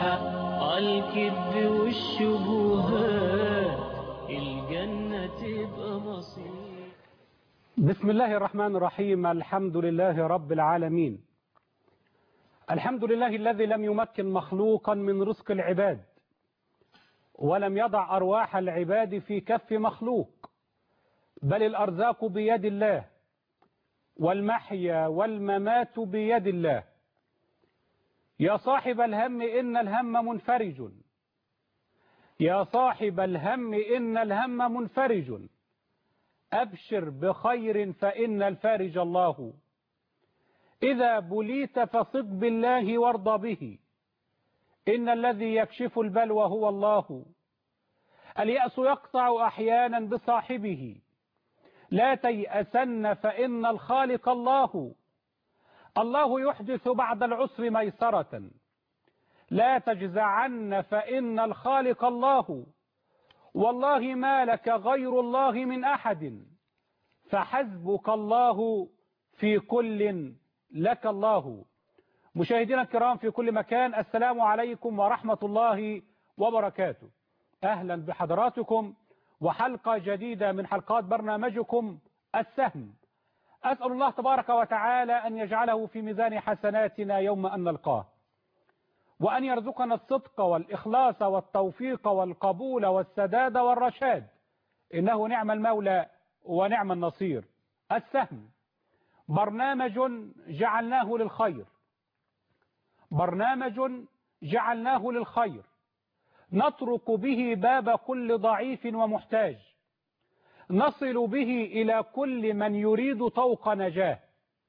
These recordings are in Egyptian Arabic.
عالكذب والشبهات الجنة تبقى مصير بسم الله الرحمن الرحيم الحمد لله رب العالمين الحمد لله الذي لم يمكن مخلوقا من رزق العباد ولم يضع أرواح العباد في كف مخلوق بل الأرزاق بيد الله والمحيا والممات بيد الله يا صاحب الهم إن الهم منفرج يا صاحب الهم إن الهم منفرج أبشر بخير فإن الفارج الله إذا بليت فصد بالله وارض به إن الذي يكشف البلوى هو الله اليأس يقطع أحيانا بصاحبه لا تيأسن فإن الخالق الله الله يحدث بعد العسر ميسرة لا تجزعن فإن الخالق الله والله ما لك غير الله من أحد فحسبك الله في كل لك الله مشاهدينا الكرام في كل مكان السلام عليكم ورحمة الله وبركاته أهلا بحضراتكم وحلقة جديدة من حلقات برنامجكم السهم أسأل الله تبارك وتعالى أن يجعله في ميزان حسناتنا يوم أن نلقاه وأن يرزقنا الصدق والإخلاص والتوفيق والقبول والسداد والرشاد إنه نعم المولى ونعم النصير السهم برنامج جعلناه للخير برنامج جعلناه للخير نطرق به باب كل ضعيف ومحتاج نصل به إلى كل من يريد طوق نجاه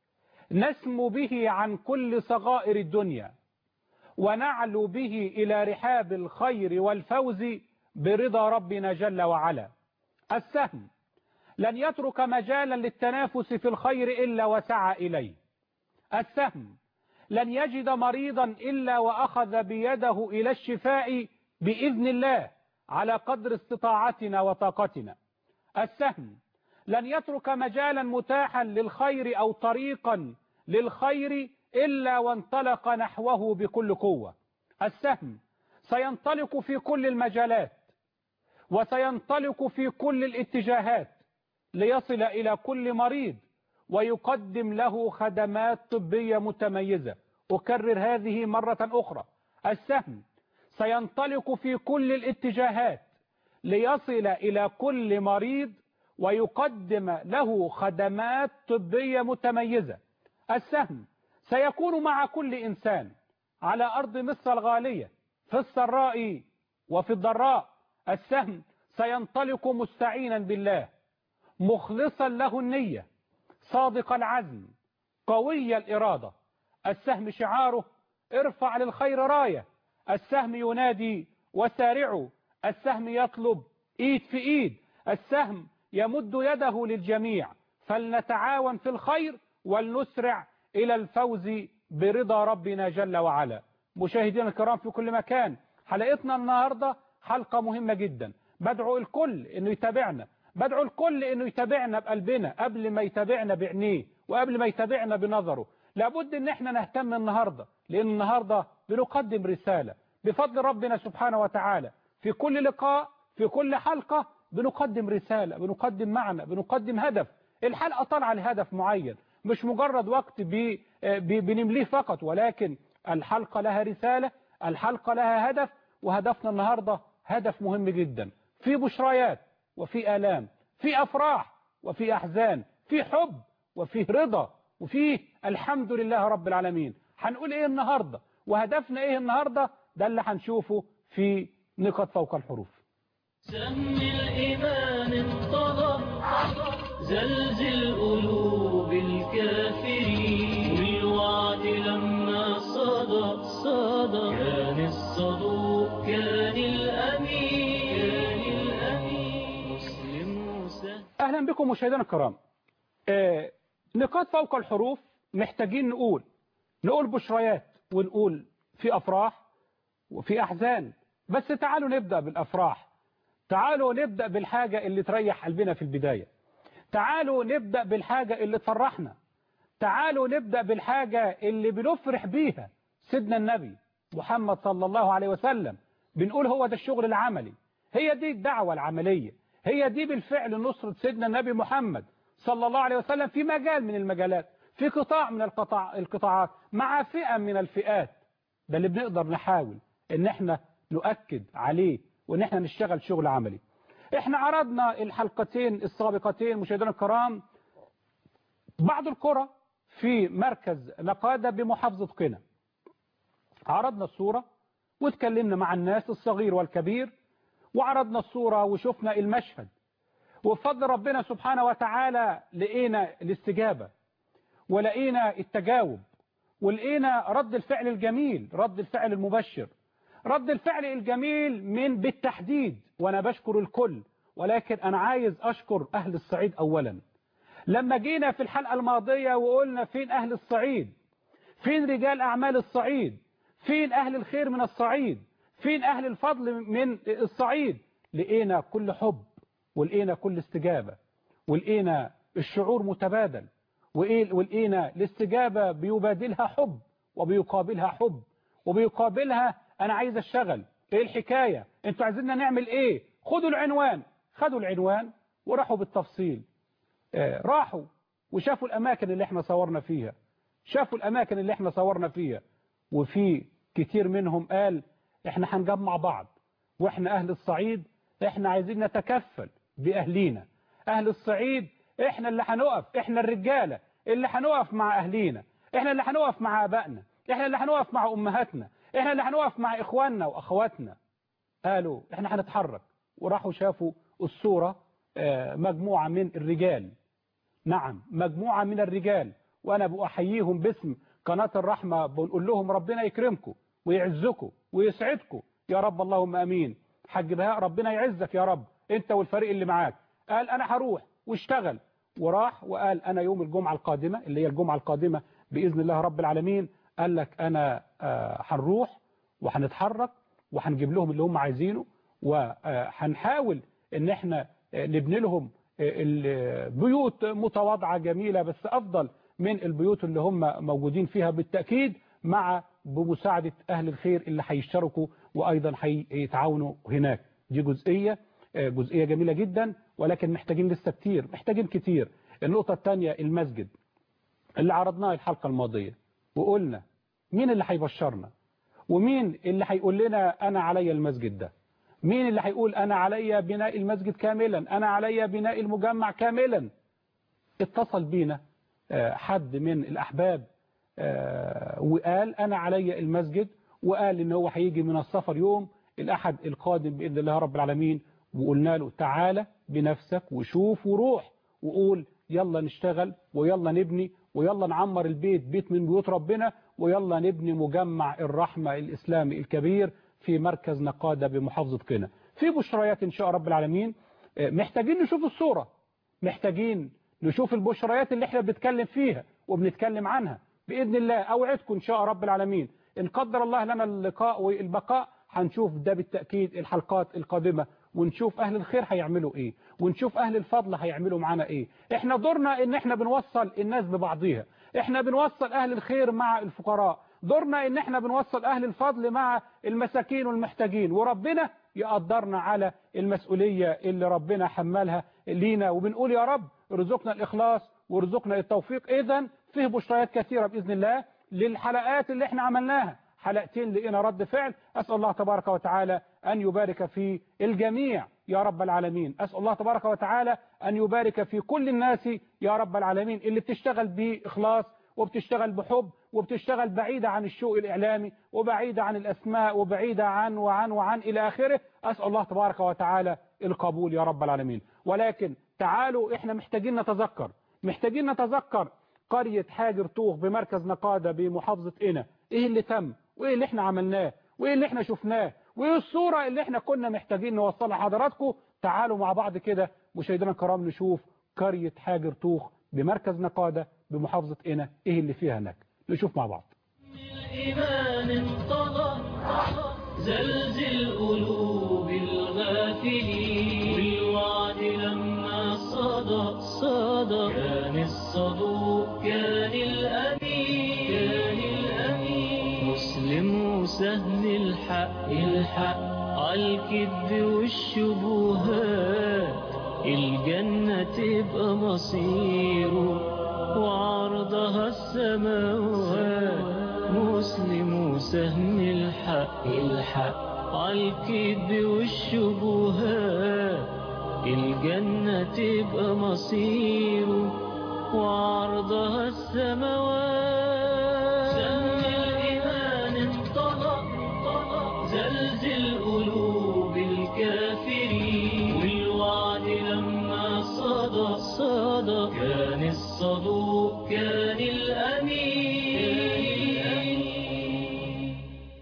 نسم به عن كل صغائر الدنيا ونعلو به إلى رحاب الخير والفوز برضا ربنا جل وعلا السهم لن يترك مجالا للتنافس في الخير إلا وسعى إليه السهم لن يجد مريضا إلا وأخذ بيده إلى الشفاء بإذن الله على قدر استطاعتنا وطاقتنا السهم لن يترك مجالا متاحا للخير أو طريقا للخير إلا وانطلق نحوه بكل قوة السهم سينطلق في كل المجالات وسينطلق في كل الاتجاهات ليصل إلى كل مريض ويقدم له خدمات طبية متميزة أكرر هذه مرة أخرى السهم سينطلق في كل الاتجاهات ليصل إلى كل مريض ويقدم له خدمات طبية متميزة السهم سيكون مع كل إنسان على أرض مصر الغالية في السراء وفي الضراء السهم سينطلق مستعينا بالله مخلصا له النية صادق العزم قوي الإرادة السهم شعاره ارفع للخير راية السهم ينادي وسارعوا السهم يطلب ايد في ايد السهم يمد يده للجميع فلنتعاون في الخير ولنسرع إلى الفوز برضا ربنا جل وعلا مشاهدينا الكرام في كل مكان حلقتنا النهاردة حلقة مهمة جدا بدعو الكل انه يتابعنا بدعو الكل انه يتابعنا بقلبنا قبل ما يتابعنا بعينيه وقبل ما يتابعنا بنظره لابد ان احنا نهتم النهاردة لان النهاردة بنقدم رسالة بفضل ربنا سبحانه وتعالى في كل لقاء في كل حلقة بنقدم رسالة بنقدم معنى بنقدم هدف الحلقة طالعة لهدف معين مش مجرد وقت بي بي بنمليه فقط ولكن الحلقة لها رسالة الحلقة لها هدف وهدفنا النهاردة هدف مهم جدا في بشريات وفي آلام في أفراح وفي أحزان في حب وفي رضا وفي الحمد لله رب العالمين هنقول ايه النهاردة وهدفنا ايه النهاردة ده اللي هنشوفه في نقط فوق الحروف سم الإيمان انطلق زلزل قلوب الكافرين والوعد لما صدق صدق كان الصدوق كان الأمين كان الأمين مسلم مسلم أهلا بكم مشاهدينا الكرام آه نقاط فوق الحروف محتاجين نقول نقول بشريات ونقول في أفراح وفي أحزان بس تعالوا نبدأ بالأفراح تعالوا نبدأ بالحاجة اللي تريح قلبنا في البداية تعالوا نبدأ بالحاجة اللي تفرحنا تعالوا نبدأ بالحاجة اللي بنفرح بيها سيدنا النبي محمد صلى الله عليه وسلم بنقول هو ده الشغل العملي هي دي الدعوة العملية هي دي بالفعل نصرة سيدنا النبي محمد صلى الله عليه وسلم في مجال من المجالات في قطاع من القطاع القطاعات مع فئة من الفئات ده اللي بنقدر نحاول ان احنا نؤكد عليه وان احنا نشتغل شغل عملي احنا عرضنا الحلقتين السابقتين مشاهدينا الكرام بعض القرى في مركز نقادة بمحافظة قنا عرضنا الصورة واتكلمنا مع الناس الصغير والكبير وعرضنا الصورة وشفنا المشهد وبفضل ربنا سبحانه وتعالى لقينا الاستجابة ولقينا التجاوب ولقينا رد الفعل الجميل رد الفعل المبشر رد الفعل الجميل من بالتحديد وانا بشكر الكل ولكن انا عايز اشكر اهل الصعيد اولا لما جينا في الحلقة الماضية وقلنا فين اهل الصعيد فين رجال اعمال الصعيد فين اهل الخير من الصعيد فين اهل الفضل من الصعيد لقينا كل حب ولقينا كل استجابة ولقينا الشعور متبادل ولقينا الاستجابة بيبادلها حب وبيقابلها حب وبيقابلها انا عايز اشتغل ايه الحكاية انتوا عايزيننا نعمل ايه خدوا العنوان خدوا العنوان وراحوا بالتفصيل آه راحوا وشافوا الاماكن اللي احنا صورنا فيها شافوا الاماكن اللي احنا صورنا فيها وفي كتير منهم قال احنا هنجمع بعض واحنا اهل الصعيد احنا عايزين نتكفل باهلينا اهل الصعيد احنا اللي هنقف احنا الرجالة اللي هنقف مع اهلينا احنا اللي هنقف مع ابائنا احنا اللي هنقف مع امهاتنا احنا اللي هنقف مع اخواننا واخواتنا قالوا احنا هنتحرك وراحوا شافوا الصورة مجموعة من الرجال نعم مجموعة من الرجال وانا بأحييهم باسم قناة الرحمة بنقول لهم ربنا يكرمكم ويعزكم ويسعدكم يا رب اللهم امين حج بهاء ربنا يعزك يا رب انت والفريق اللي معاك قال انا هروح واشتغل وراح وقال انا يوم الجمعة القادمة اللي هي الجمعة القادمة بإذن الله رب العالمين قال لك انا هنروح وهنتحرك وهنجيب لهم اللي هم عايزينه وهنحاول ان احنا نبني لهم البيوت متواضعة جميلة بس افضل من البيوت اللي هم موجودين فيها بالتأكيد مع بمساعدة اهل الخير اللي هيشتركوا وايضا هيتعاونوا هناك دي جزئية جزئية جميلة جدا ولكن محتاجين لسه كتير محتاجين كتير النقطة الثانية المسجد اللي عرضناه الحلقة الماضية وقلنا مين اللي هيبشرنا ومين اللي هيقول لنا أنا علي المسجد ده مين اللي هيقول أنا علي بناء المسجد كاملا أنا علي بناء المجمع كاملا اتصل بينا حد من الأحباب وقال أنا علي المسجد وقال إن هو هيجي من السفر يوم الأحد القادم بإذن الله رب العالمين وقلنا له تعالى بنفسك وشوف وروح وقول يلا نشتغل ويلا نبني ويلا نعمر البيت بيت من بيوت ربنا ويلا نبني مجمع الرحمة الإسلامي الكبير في مركز نقادة بمحافظة قنا في بشريات إن شاء رب العالمين محتاجين نشوف الصورة محتاجين نشوف البشريات اللي احنا بنتكلم فيها وبنتكلم عنها بإذن الله أوعدكم إن شاء رب العالمين إن قدر الله لنا اللقاء والبقاء هنشوف ده بالتأكيد الحلقات القادمة ونشوف أهل الخير هيعملوا إيه ونشوف أهل الفضل هيعملوا معانا إيه إحنا دورنا إن إحنا بنوصل الناس ببعضيها إحنا بنوصل أهل الخير مع الفقراء دورنا إن إحنا بنوصل أهل الفضل مع المساكين والمحتاجين وربنا يقدرنا على المسؤولية اللي ربنا حملها لينا وبنقول يا رب ارزقنا الإخلاص وارزقنا التوفيق إذا فيه بشريات كثيرة بإذن الله للحلقات اللي احنا عملناها حلقتين لقينا رد فعل أسأل الله تبارك وتعالى أن يبارك في الجميع يا رب العالمين أسأل الله تبارك وتعالى أن يبارك في كل الناس يا رب العالمين اللي بتشتغل بإخلاص وبتشتغل بحب وبتشتغل بعيدة عن الشوق الإعلامي وبعيدة عن الأسماء وبعيدة عن وعن وعن إلى آخره أسأل الله تبارك وتعالى القبول يا رب العالمين ولكن تعالوا إحنا محتاجين نتذكر محتاجين نتذكر قرية حاجر طوخ بمركز نقادة بمحافظة قنا إيه اللي تم وإيه اللي إحنا عملناه وإيه اللي إحنا شفناه وإيه الصورة اللي إحنا كنا محتاجين نوصلها لحضراتكم تعالوا مع بعض كده مشاهدينا الكرام نشوف قرية حاجر طوخ بمركز نقادة بمحافظة قنا إيه اللي فيها هناك نشوف مع بعض الإيمان انقضى زلزل قلوب الغافلين والوعد لما صدى صدى كان الصدوق كان الأمين كان الأمين مسلم وسهم الحق عالكذب والشبهات الجنة تبقى مصيره وعرضها السماوات مسلم وسهم الحق الحق عالكذب والشبهات الجنة تبقى مصيره وعرضها السماوات سهم الإيمان انطلق زلزل قلوب الكافرين والوعد لما صدى صدى كان الصدوق كان الأمين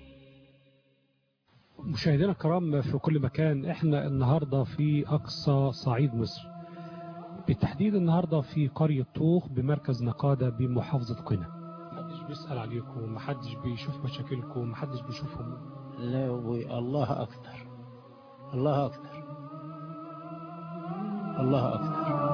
مشاهدينا الكرام في كل مكان احنا النهاردة في أقصى صعيد مصر بالتحديد النهاردة في قرية طوخ بمركز نقادة بمحافظة قنا محدش بيسأل عليكم محدش بيشوف مشاكلكم محدش بيشوفهم لا يا أبوي الله أكثر الله أكثر الله أكثر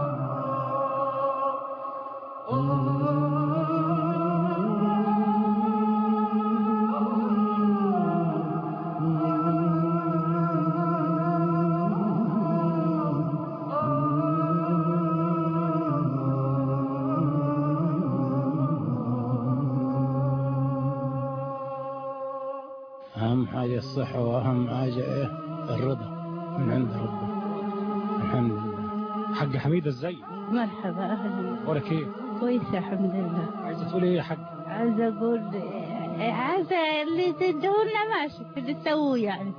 أهم حاجة الصحة وأهم حاجة إيه الرضا من عند ربنا الحمد لله حاج حميدة ازاي مرحبا أهلا اخبارك ايه كويسة الحمد لله عايزة تقول ايه يا حاج عايزة أقول عايزة اللي تدونا ماشي اللي تسووه يعني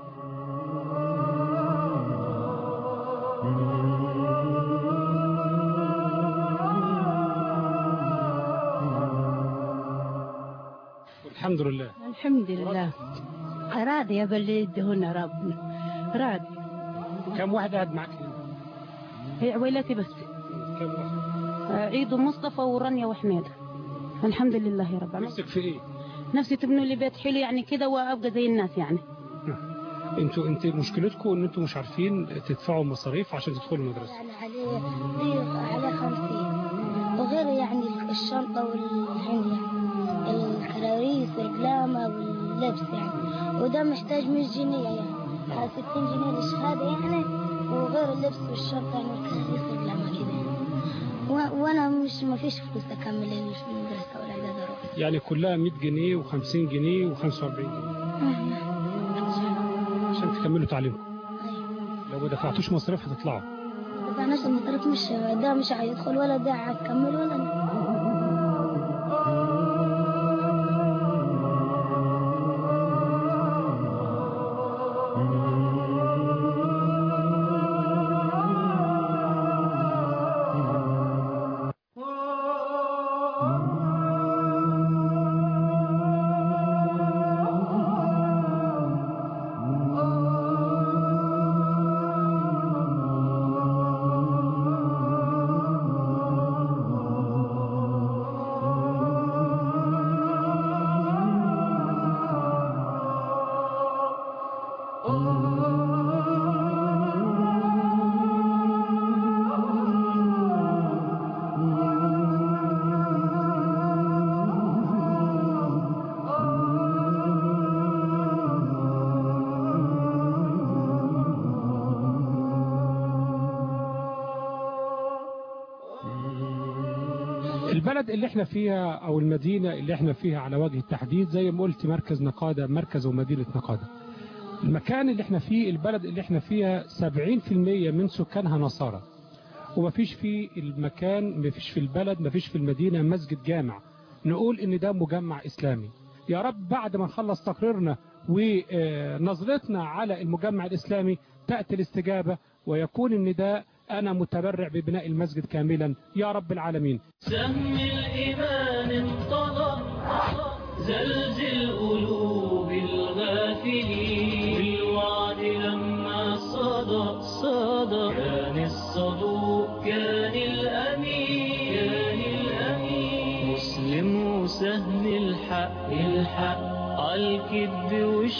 الحمد لله الحمد لله راضية باللي يدونا ربنا راضي كم واحد قاعد معاك هنا هي عويلتي بس كم واحد عيد ومصطفى ورانيا وحميدة الحمد لله رب العالمين نفسك في ايه نفسي تبنوا لي بيت حلو يعني كده وابقى زي الناس يعني انتوا انت مشكلتكم ان انتوا مش عارفين تدفعوا مصاريف عشان تدخلوا المدرسة يعني عليه ضيق عليه خمسين وغير يعني الشنطة والهن يعني الكراريس والقلامة واللبس يعني وده محتاج 100 جنيه يعني على 60 جنيه للشهادة يعني وغير اللبس والشنطة يعني والكراريس والقلامة كده يعني و- وانا مش ما فيش فلوس اكمل المدرسة ولا اقدر اروح يعني كلها 100 جنيه و50 جنيه و45 جنيه عشان تكملوا تعليمكم لو ما دفعتوش مصاريف هتطلعوا إذا نفس المصاريف مش ده مش هيدخل ولا ده هيكمل ولا أنا. البلد اللي احنا فيها او المدينة اللي احنا فيها على وجه التحديد زي ما قلت مركز نقادة مركز ومدينة نقادة المكان اللي احنا فيه البلد اللي احنا فيها 70% من سكانها نصارى ومفيش في المكان مفيش في البلد مفيش في المدينة مسجد جامع نقول ان ده مجمع اسلامي يا رب بعد ما نخلص تقريرنا ونظرتنا على المجمع الاسلامي تأتي الاستجابة ويكون النداء انا متبرع ببناء المسجد كاملا يا رب العالمين سهم الإيمان انطلق زلزل قلوب الغافلين والوعد لما صدى صدى كان الصدوق كان الأمين كان الأمين مسلم وسهم الحق الحق عالكذب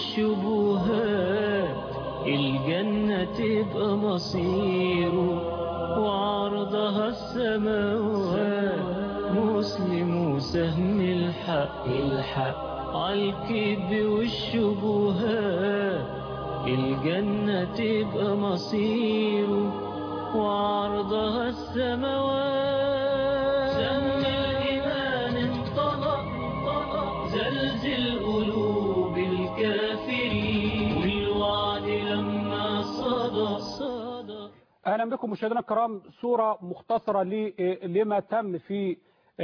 والشبهات الجنة تبقى مصيره وعرضها السماوات مسلم وسهم الحق الحق عالكذب والشبهات الجنة تبقى مصيره وعرضها السماوات سم الإيمان انطلق زلزل قلوب الكافرين والوعد لما صدى صدى اهلا بكم مشاهدينا الكرام صوره مختصره ل- لما تم في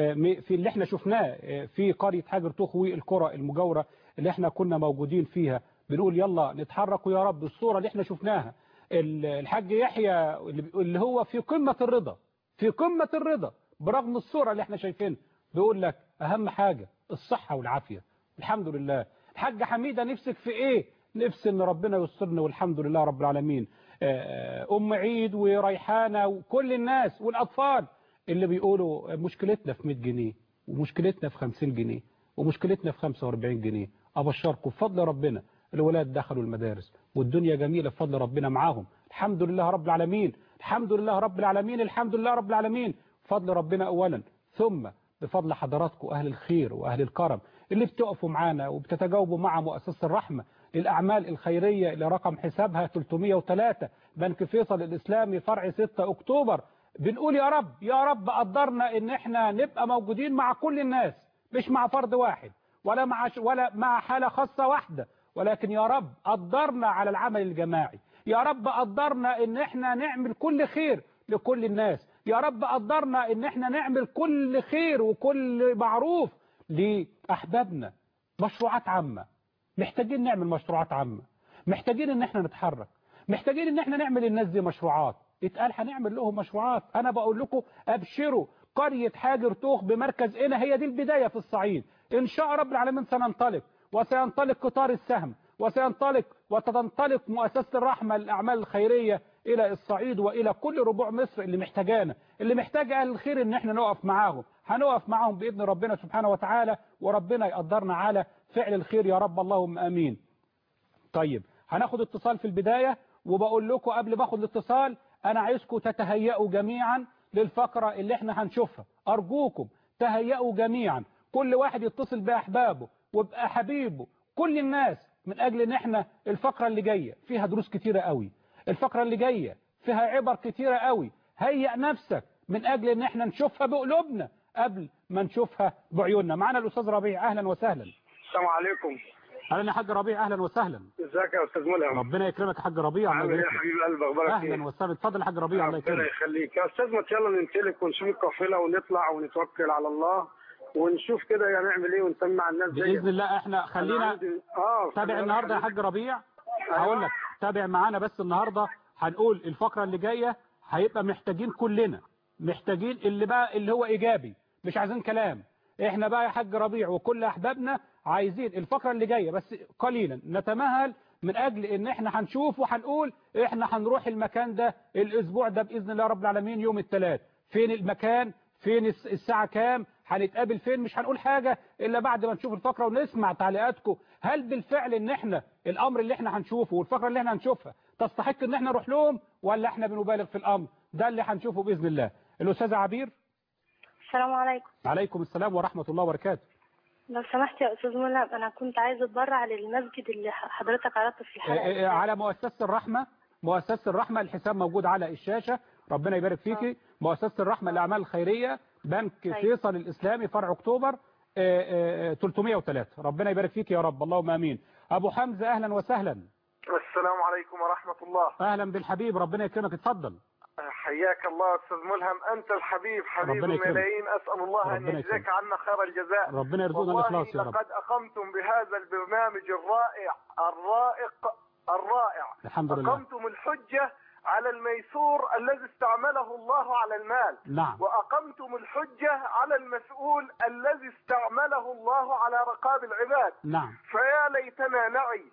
في اللي احنا شفناه في قريه حجر تخوي القرى المجاوره اللي احنا كنا موجودين فيها بنقول يلا نتحرك يا رب الصوره اللي احنا شفناها ال- الحاج يحيى اللي- اللي هو في قمه الرضا في قمه الرضا برغم الصوره اللي احنا شايفينها بيقول لك اهم حاجه الصحه والعافيه الحمد لله الحاجه حميده نفسك في ايه نفسي ان ربنا يسترنا والحمد لله رب العالمين آه، ام عيد وريحانه وكل الناس والاطفال اللي بيقولوا مشكلتنا في 100 جنيه ومشكلتنا في 50 جنيه ومشكلتنا في 45 جنيه ابشركم بفضل ربنا الولاد دخلوا المدارس والدنيا جميله بفضل ربنا معاهم الحمد لله رب العالمين الحمد لله رب العالمين الحمد لله رب العالمين فضل ربنا اولا ثم بفضل حضراتكم اهل الخير واهل الكرم اللي بتقفوا معانا وبتتجاوبوا مع مؤسسه الرحمه للاعمال الخيريه اللي رقم حسابها 303 بنك فيصل الاسلامي فرع 6 اكتوبر بنقول يا رب يا رب قدرنا ان احنا نبقى موجودين مع كل الناس مش مع فرد واحد ولا مع ش- ولا مع حاله خاصه واحده ولكن يا رب قدرنا على العمل الجماعي يا رب قدرنا ان احنا نعمل كل خير لكل الناس يا رب قدرنا ان احنا نعمل كل خير وكل معروف لاحبابنا مشروعات عامه محتاجين نعمل مشروعات عامه محتاجين ان احنا نتحرك محتاجين ان احنا نعمل للناس دي مشروعات اتقال هنعمل لهم مشروعات انا بقول لكم ابشروا قرية حاجر توخ بمركز هنا هي دي البداية في الصعيد ان شاء رب العالمين سننطلق وسينطلق قطار السهم وسينطلق وتنطلق مؤسسة الرحمة للأعمال الخيرية إلى الصعيد وإلى كل ربوع مصر اللي محتاجانا اللي محتاج أهل الخير إن احنا نقف معاهم هنقف معاهم بإذن ربنا سبحانه وتعالى وربنا يقدرنا على فعل الخير يا رب اللهم آمين طيب هناخد اتصال في البداية وبقول لكم قبل ما اخد الاتصال انا عايزكم تتهيئوا جميعا للفقرة اللي احنا هنشوفها ارجوكم تهيئوا جميعا كل واحد يتصل باحبابه وبقى حبيبه كل الناس من اجل ان احنا الفقرة اللي جاية فيها دروس كتيرة قوي الفقرة اللي جاية فيها عبر كتيرة قوي هيئ نفسك من اجل ان احنا نشوفها بقلوبنا قبل ما نشوفها بعيوننا معنا الاستاذ ربيع اهلا وسهلا السلام عليكم اهلا يا حاج ربيع اهلا وسهلا ازيك يا استاذ ملهم ربنا يكرمك يا حاج ربيع الله عامل ايه يبارك يا لك. حبيب قلبي اخبارك اهلا ايه وسهلا اتفضل يا حاج ربيع الله ربنا يكرمك يخليك يا استاذ ما يلا ننطلق ونشوف القافله ونطلع ونتوكل على الله ونشوف كده يعني نعمل ايه ونسمع الناس زي باذن الله احنا خلينا اه تابع خلينا النهارده يا نخليك- حاج ربيع أيوة. هقول لك تابع معانا بس النهارده هنقول الفقره اللي جايه هيبقى محتاجين كلنا محتاجين اللي بقى اللي هو ايجابي مش عايزين كلام احنا بقى يا حاج ربيع وكل احبابنا عايزين الفقره اللي جايه بس قليلا نتمهل من اجل ان احنا هنشوف وهنقول احنا هنروح المكان ده الاسبوع ده باذن الله رب العالمين يوم الثلاث فين المكان فين الس- الساعه كام هنتقابل فين مش هنقول حاجه الا بعد ما نشوف الفقره ونسمع تعليقاتكم هل بالفعل ان احنا الامر اللي احنا هنشوفه والفقره اللي احنا هنشوفها تستحق ان احنا نروح لهم ولا احنا بنبالغ في الامر ده اللي هنشوفه باذن الله الاستاذ عبير السلام عليكم عليكم السلام ورحمه الله وبركاته لو سمحت يا استاذ ملهم انا كنت عايزه اتبرع للمسجد اللي ح- حضرتك عرضته في الحلقه آه، آه، على مؤسسة الرحمة مؤسسة الرحمة الحساب موجود على الشاشة ربنا يبارك فيكي مؤسسة الرحمة للأعمال الخيرية بنك أيوة. فيصل الإسلامي فرع أكتوبر آه، آه، 303 ربنا يبارك فيك يا رب اللهم آمين أبو حمزة أهلا وسهلا السلام عليكم ورحمه الله أهلا بالحبيب ربنا يكرمك اتفضل حياك الله استاذ ملهم انت الحبيب حبيب ربنا يكرمك. الملايين اسال الله ان ربنا يجزيك يكرمك. عنا خير الجزاء ربنا يرزقنا والله الإخلاص يا رب لقد اقمتم بهذا البرنامج الرائع الرائق الرائع الحمد لله أقمتم الحجة على الميسور الذي استعمله الله على المال نعم وأقمتم الحجة على المسؤول الذي استعمله الله على رقاب العباد نعم فيا ليتنا نعي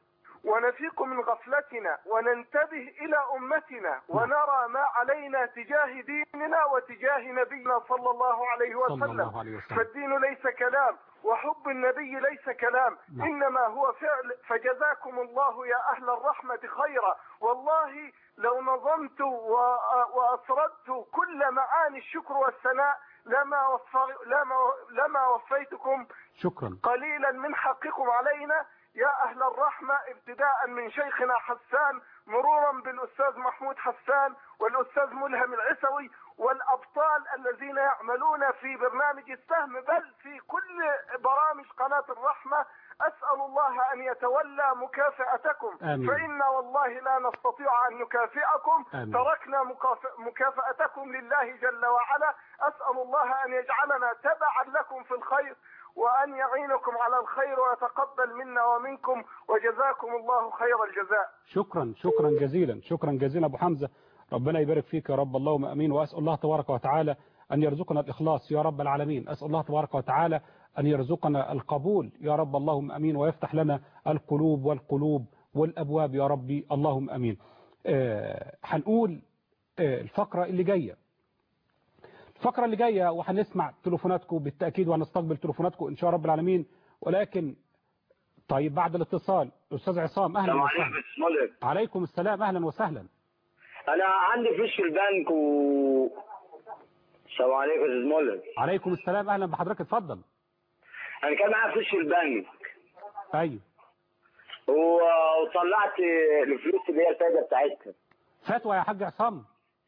ونفيق من غفلتنا وننتبه إلى أمتنا ونرى ما علينا تجاه ديننا وتجاه نبينا صلى الله عليه صلى وسلم الله عليه وسلم فالدين ليس كلام وحب النبي ليس كلام نعم. إنما هو فعل فجزاكم الله يا أهل الرحمة خيرا والله لو نظمت و- وأسردت كل معاني الشكر والثناء لما, وف... لما... لما وفيتكم شكرا قليلا من حقكم علينا يا أهل الرحمة ابتداء من شيخنا حسان مرورا بالأستاذ محمود حسان والأستاذ ملهم العسوي والأبطال الذين يعملون في برنامج السهم بل في كل برامج قناة الرحمة أسأل الله أن يتولى مكافأتكم آمين. فإنا والله لا نستطيع أن نكافئكم آمين. تركنا مكاف- مكافأتكم لله جل وعلا أسأل الله أن يجعلنا تبعا لكم في الخير وأن يعينكم على الخير ويتقبل منا ومنكم وجزاكم الله خير الجزاء شكرا شكرا جزيلا شكرا جزيلا ابو حمزه ربنا يبارك فيك يا رب اللهم امين واسال الله تبارك وتعالى ان يرزقنا الاخلاص يا رب العالمين اسال الله تبارك وتعالى ان يرزقنا القبول يا رب اللهم امين ويفتح لنا القلوب والقلوب والابواب يا ربي اللهم امين آه، هنقول آه، الفقره اللي جايه الفقره اللي جايه وهنسمع تليفوناتكم بالتاكيد وهنستقبل تليفوناتكم ان شاء رب العالمين ولكن طيب بعد الاتصال استاذ عصام اهلا السلام وسهلا عليكم بسم الله عليكم السلام اهلا وسهلا انا عندي فلوس في البنك و السلام عليكم يا استاذ مولد عليكم السلام اهلا بحضرتك اتفضل انا كان معايا فلوس في البنك ايوه و- وطلعت الفلوس اللي هي الفايده بتاعتها فتوى يا حاج عصام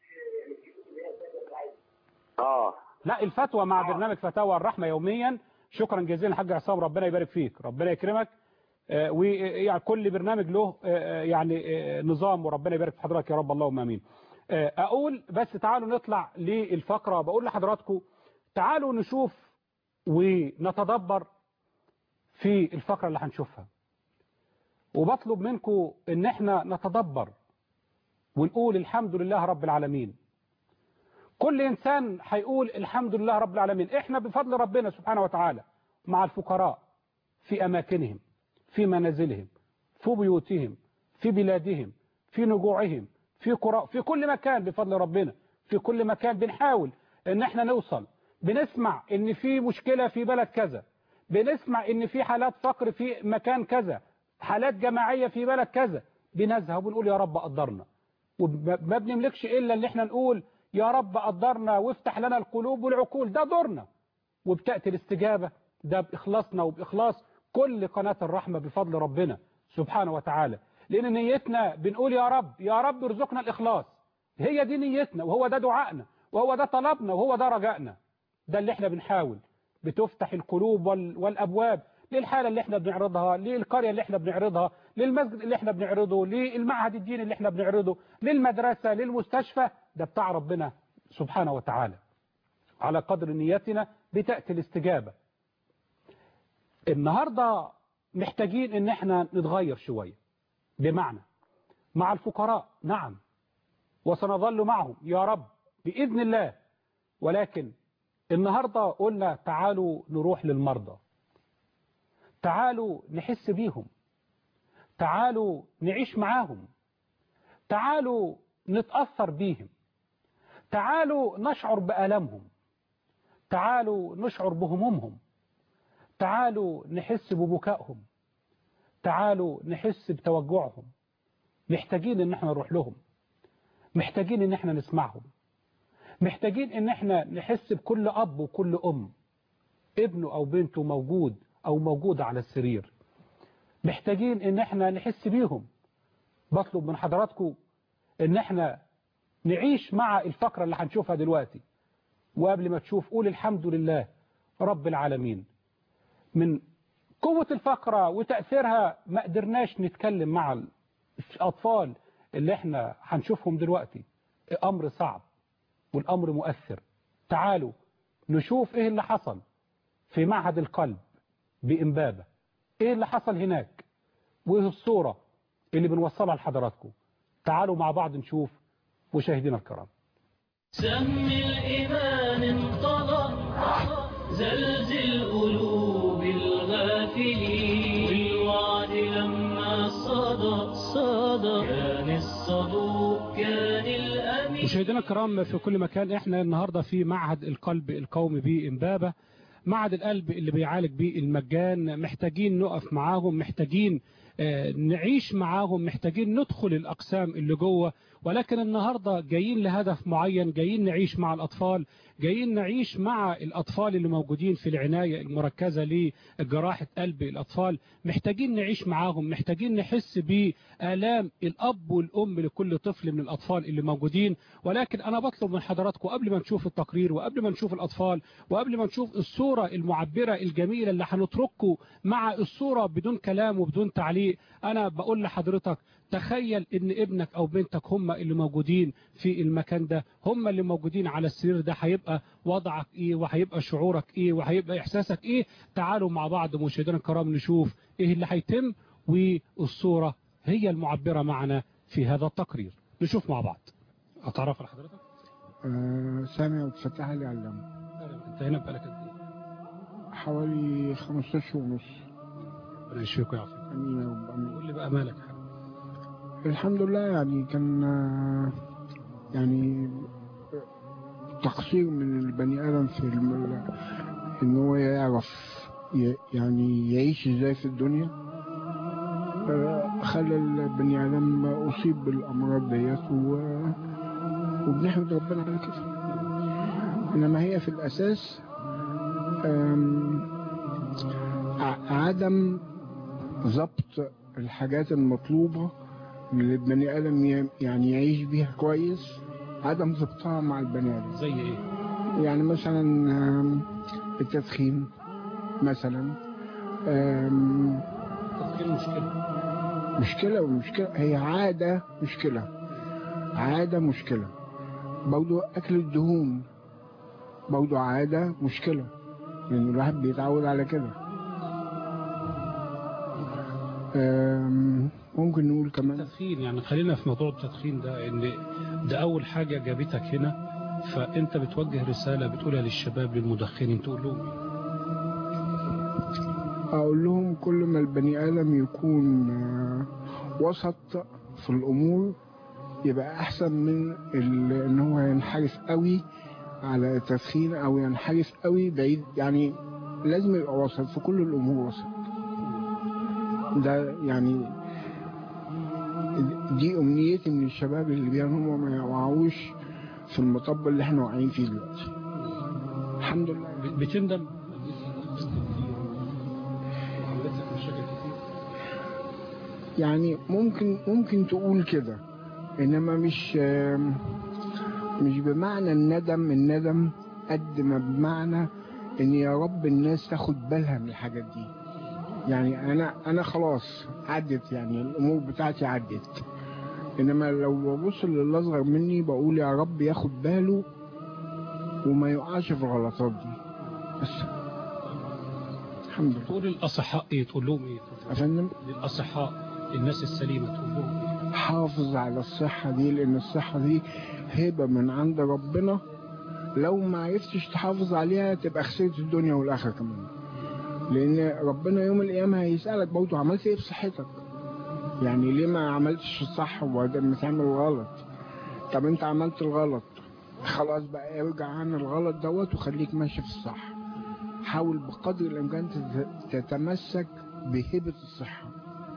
اه لا الفتوى مع برنامج فتاوى الرحمه يوميا شكرا جزيلا حاج عصام ربنا يبارك فيك ربنا يكرمك آه، ويعني كل برنامج له آه، يعني آه، نظام وربنا يبارك في حضرتك يا رب اللهم امين آه، اقول بس تعالوا نطلع للفقره بقول لحضراتكم تعالوا نشوف ونتدبر في الفقره اللي هنشوفها وبطلب منكم ان احنا نتدبر ونقول الحمد لله رب العالمين كل إنسان هيقول الحمد لله رب العالمين إحنا بفضل ربنا سبحانه وتعالى مع الفقراء في أماكنهم في منازلهم في بيوتهم في بلادهم في نجوعهم في قرى في كل مكان بفضل ربنا في كل مكان بنحاول ان احنا نوصل بنسمع ان في مشكلة في بلد كذا بنسمع ان في حالات فقر في مكان كذا حالات جماعية في بلد كذا بنذهب ونقول يا رب قدرنا وما بنملكش الا ان احنا نقول يا رب قدرنا وافتح لنا القلوب والعقول ده دورنا وبتأتي الاستجابة ده بإخلاصنا وبإخلاص كل قناة الرحمة بفضل ربنا سبحانه وتعالى لأن نيتنا بنقول يا رب يا رب ارزقنا الإخلاص هي دي نيتنا وهو ده دعائنا وهو ده طلبنا وهو ده رجائنا ده اللي احنا بنحاول بتفتح القلوب وال- والأبواب للحالة اللي احنا بنعرضها للقرية اللي احنا بنعرضها للمسجد اللي احنا بنعرضه للمعهد الديني اللي احنا بنعرضه للمدرسة للمستشفى ده بتاع ربنا سبحانه وتعالى على قدر نيتنا بتأتي الاستجابة النهاردة محتاجين ان احنا نتغير شوية بمعنى مع الفقراء نعم وسنظل معهم يا رب بإذن الله ولكن النهاردة قلنا تعالوا نروح للمرضى تعالوا نحس بيهم تعالوا نعيش معاهم تعالوا نتأثر بيهم تعالوا نشعر بألمهم تعالوا نشعر بهمومهم تعالوا نحس ببكائهم تعالوا نحس بتوجعهم محتاجين ان احنا نروح لهم محتاجين ان احنا نسمعهم محتاجين ان احنا نحس بكل اب وكل ام ابنه او بنته موجود او موجودة على السرير محتاجين ان احنا نحس بيهم بطلب من حضراتكم ان احنا نعيش مع الفقرة اللي هنشوفها دلوقتي وقبل ما تشوف قول الحمد لله رب العالمين من قوة الفقرة وتأثيرها ما قدرناش نتكلم مع الأطفال اللي احنا هنشوفهم دلوقتي أمر صعب والأمر مؤثر تعالوا نشوف ايه اللي حصل في معهد القلب بإمبابة ايه اللي حصل هناك وايه الصورة اللي بنوصلها لحضراتكم تعالوا مع بعض نشوف مشاهدينا الكرام سم الإيمان انطلق زلزل قلوب الغافلين والوعد لما صدى صدى كان الصدوق كان الأمين مشاهدينا الكرام في كل مكان احنا النهارده في معهد القلب القومي بإمبابة معهد القلب اللي بيعالج بيه المجان محتاجين نقف معاهم محتاجين آه، نعيش معاهم محتاجين ندخل الأقسام اللي جوه ولكن النهاردة جايين لهدف معين جايين نعيش مع الأطفال جايين نعيش مع الأطفال اللي موجودين في العناية المركزة لجراحة قلب الأطفال محتاجين نعيش معاهم محتاجين نحس بآلام الأب والأم لكل طفل من الأطفال اللي موجودين ولكن أنا بطلب من حضراتكم قبل ما نشوف التقرير وقبل ما نشوف الأطفال وقبل ما نشوف الصورة المعبرة الجميلة اللي هنترككم مع الصورة بدون كلام وبدون تعليق أنا بقول لحضرتك تخيل ان ابنك او بنتك هم اللي موجودين في المكان ده هم اللي موجودين على السرير ده هيبقى وضعك ايه وهيبقى شعورك ايه وهيبقى احساسك ايه تعالوا مع بعض مشاهدينا الكرام نشوف ايه اللي هيتم والصورة هي المعبرة معنا في هذا التقرير نشوف مع بعض اتعرف على حضرتك آه سامي عبد الفتاح اللي علمه انت هنا بقالك قد ايه حوالي 15 ونص ربنا يشفيك ويعافيك امين يا رب امين قول لي بقى مالك يا حبيبي الحمد لله يعني كان آه، يعني تقصير من البني ادم في الم... ان هو يعرف ي... يعني يعيش ازاي في الدنيا آه، خلى البني ادم اصيب بالامراض ديت و... وبنحمد ربنا على كده انما هي في الاساس آم، ع- عدم ضبط الحاجات المطلوبة اللي البني آدم ي- يعني يعيش بيها كويس عدم ضبطها مع البني آدم زي ايه يعني مثلا آم، التدخين مثلا آم، تفكير مشكلة مشكلة ومشكلة هي عادة مشكلة عادة مشكلة برضو أكل الدهون برضو عادة مشكلة لأن الواحد بيتعود على كده آم، ممكن نقول كمان التدخين يعني خلينا في موضوع التدخين ده ان ده اول حاجة جابتك هنا فانت بتوجه رسالة بتقولها للشباب للمدخنين تقول لهم ايه أقول لهم كل ما البني آدم يكون آه، وسط في الأمور يبقى أحسن من ال- إن هو ينحرف قوي على التدخين أو ينحرف قوي بعيد يعني لازم يبقى وسط في كل الأمور وسط ده يعني دي أمنيتي من الشباب اللي بينهم وما يقعوش في المطب اللي احنا واقعين فيه دلوقتي الحمد لله بتندم عملتك مشاكل كتير يعني ممكن ممكن تقول كده انما مش آم، مش بمعنى الندم الندم قد ما بمعنى ان يا رب الناس تاخد بالها من الحاجات دي يعني انا انا خلاص عدت يعني الامور بتاعتي عدت انما لو ببص للي اصغر مني بقول يا رب ياخد باله وما يقعش في الغلطات دي بس الحمد لله تقول للاصحاء ايه تقول لهم ايه يا فندم للاصحاء الناس السليمة تقول لهم ايه حافظ على الصحة دي لأن الصحة دي هبة من عند ربنا لو ما عرفتش تحافظ عليها تبقى خسرت الدنيا والآخرة كمان لأن ربنا يوم القيامة هيسألك برضه عملت إيه بصحتك يعني ليه ما عملتش الصح وبعدين تعمل غلط طب أنت عملت الغلط خلاص بقى ارجع عن الغلط دوت وخليك ماشي في الصح حاول بقدر الإمكان تت- تتمسك بهبة الصحة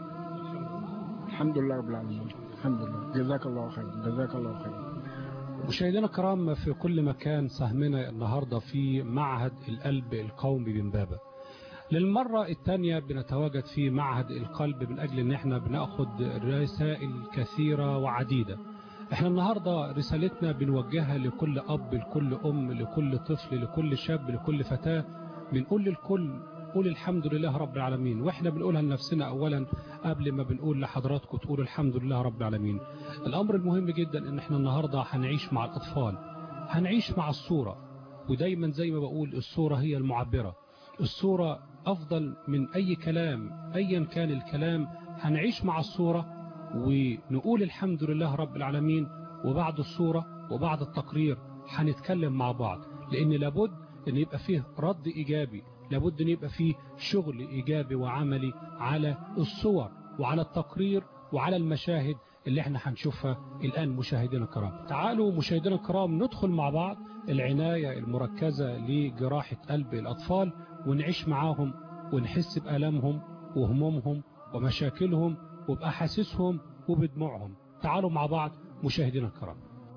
الحمد لله رب العالمين الحمد لله جزاك الله خير جزاك الله خير مشاهدينا الكرام في كل مكان سهمنا النهاردة في معهد القلب القومي بمبابة للمرة الثانية بنتواجد في معهد القلب من أجل أن احنا بناخد رسائل كثيرة وعديدة احنا النهاردة رسالتنا بنوجهها لكل أب لكل أم لكل طفل لكل شاب لكل فتاة بنقول للكل قول الحمد لله رب العالمين واحنا بنقولها لنفسنا أولا قبل ما بنقول لحضراتكم تقولوا الحمد لله رب العالمين الأمر المهم جدا ان احنا النهاردة هنعيش مع الأطفال هنعيش مع الصورة ودايما زي ما بقول الصورة هي المعبرة الصورة أفضل من أي كلام أيا كان الكلام هنعيش مع الصورة ونقول الحمد لله رب العالمين وبعد الصورة وبعد التقرير هنتكلم مع بعض لأن لابد أن يبقى فيه رد إيجابي لابد أن يبقى فيه شغل إيجابي وعملي على الصور وعلى التقرير وعلى المشاهد اللي احنا هنشوفها الآن مشاهدينا الكرام تعالوا مشاهدينا الكرام ندخل مع بعض العناية المركزة لجراحة قلب الأطفال ونعيش معاهم ونحس بألمهم وهمومهم ومشاكلهم وبأحاسيسهم وبدموعهم تعالوا مع بعض مشاهدينا الكرام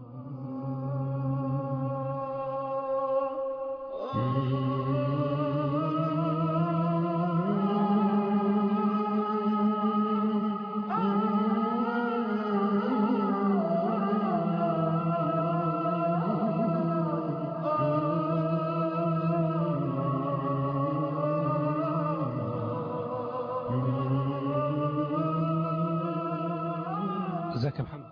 ازيك يا محمد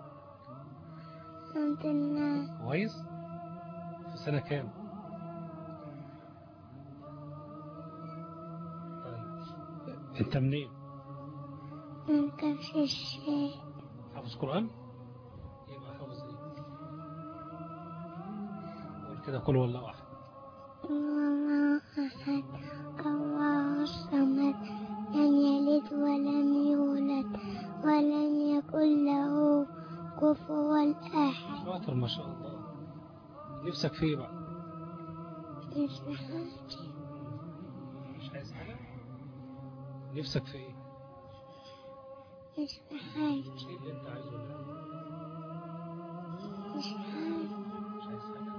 الحمد لله كويس في سنة كام طيب انت منين انت في الشيء حافظ قرآن يبقى حافظ ايه قول كده قول والله احد الله أحد الله الصمد لم يلد ولم يولد ولم يكن له كفوا أحد شاطر ما شاء الله نفسك في ايه بقى مش حاجة مش عايز حاجة نفسك في ايه مش حاجة ايه اللي انت عايزه ده؟ مش حاجة مش عايز حاجة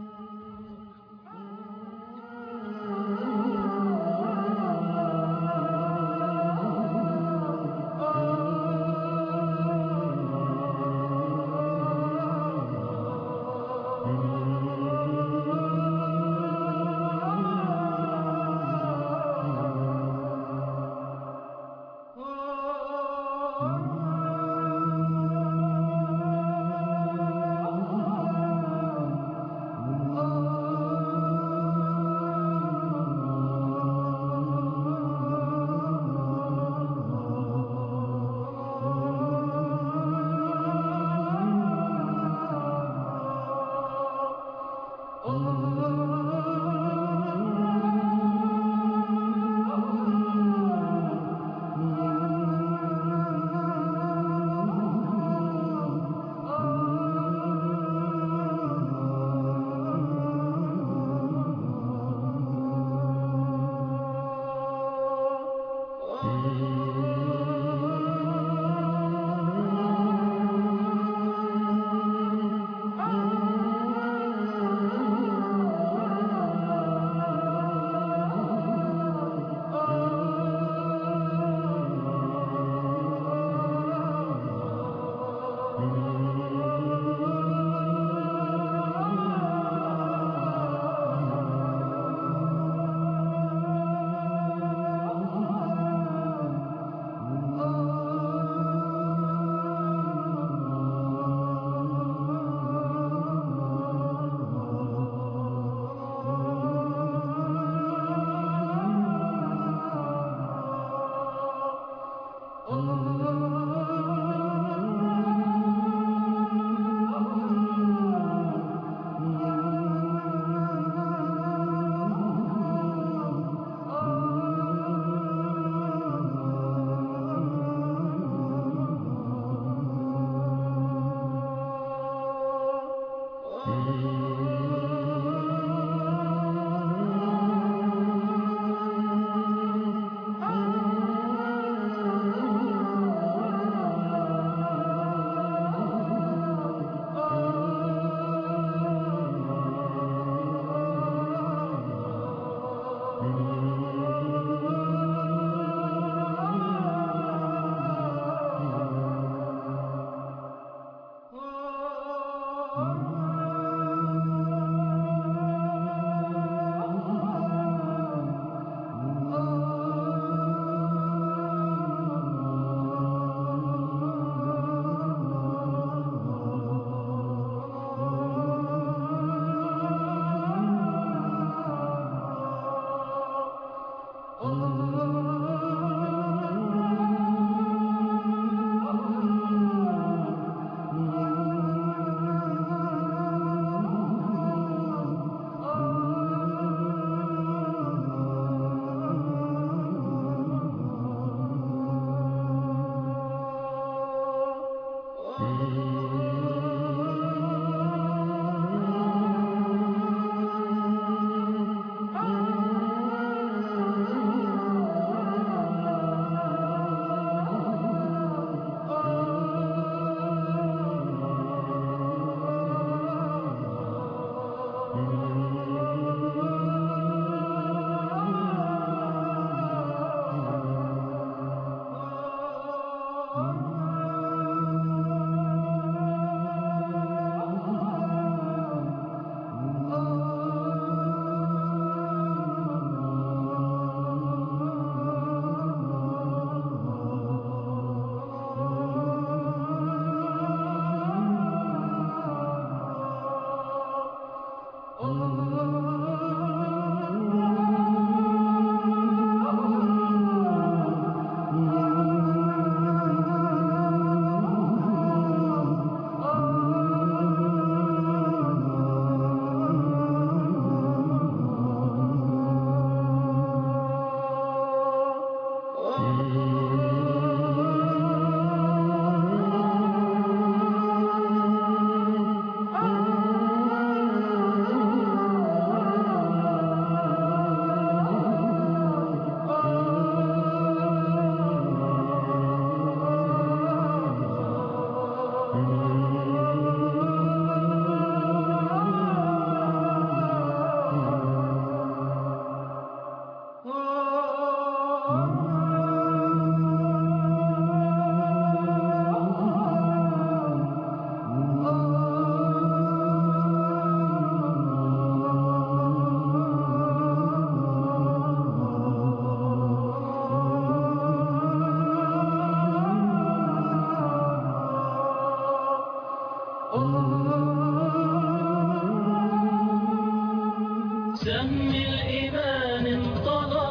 سم الإيمان انطلق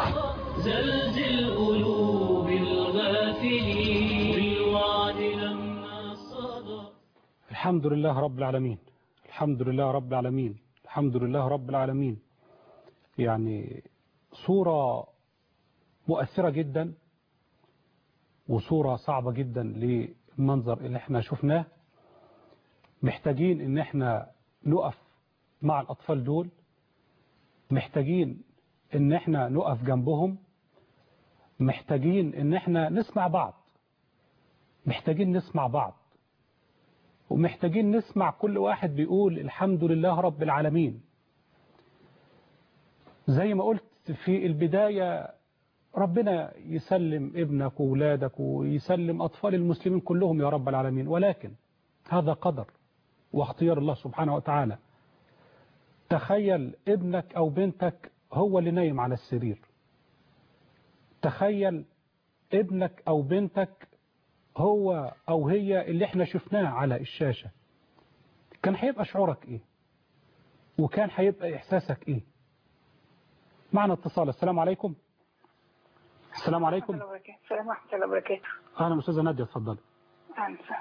زلزل قلوب الغافلين بالوعد لما صدى الحمد لله رب العالمين الحمد لله رب العالمين الحمد لله رب العالمين يعني صورة مؤثرة جدا وصورة صعبة جدا للمنظر اللي احنا شفناه محتاجين ان احنا نقف مع الأطفال دول محتاجين ان احنا نقف جنبهم محتاجين ان احنا نسمع بعض محتاجين نسمع بعض ومحتاجين نسمع كل واحد بيقول الحمد لله رب العالمين زي ما قلت في البداية ربنا يسلم ابنك وولادك ويسلم أطفال المسلمين كلهم يا رب العالمين ولكن هذا قدر واختيار الله سبحانه وتعالى تخيل ابنك أو بنتك هو اللي نايم على السرير تخيل ابنك أو بنتك هو أو هي اللي احنا شفناه على الشاشة كان هيبقى شعورك ايه وكان هيبقى احساسك ايه معنا اتصال السلام عليكم السلام عليكم السلام ورحمة الله وبركاته اهلا استاذه ناديه اتفضلي أنسى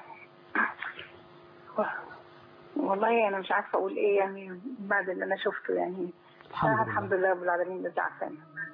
والله أنا مش عارفة أقول إيه يعني بعد اللي أنا شفته يعني الحمد أنا لله. الحمد لله رب العالمين بس عارفة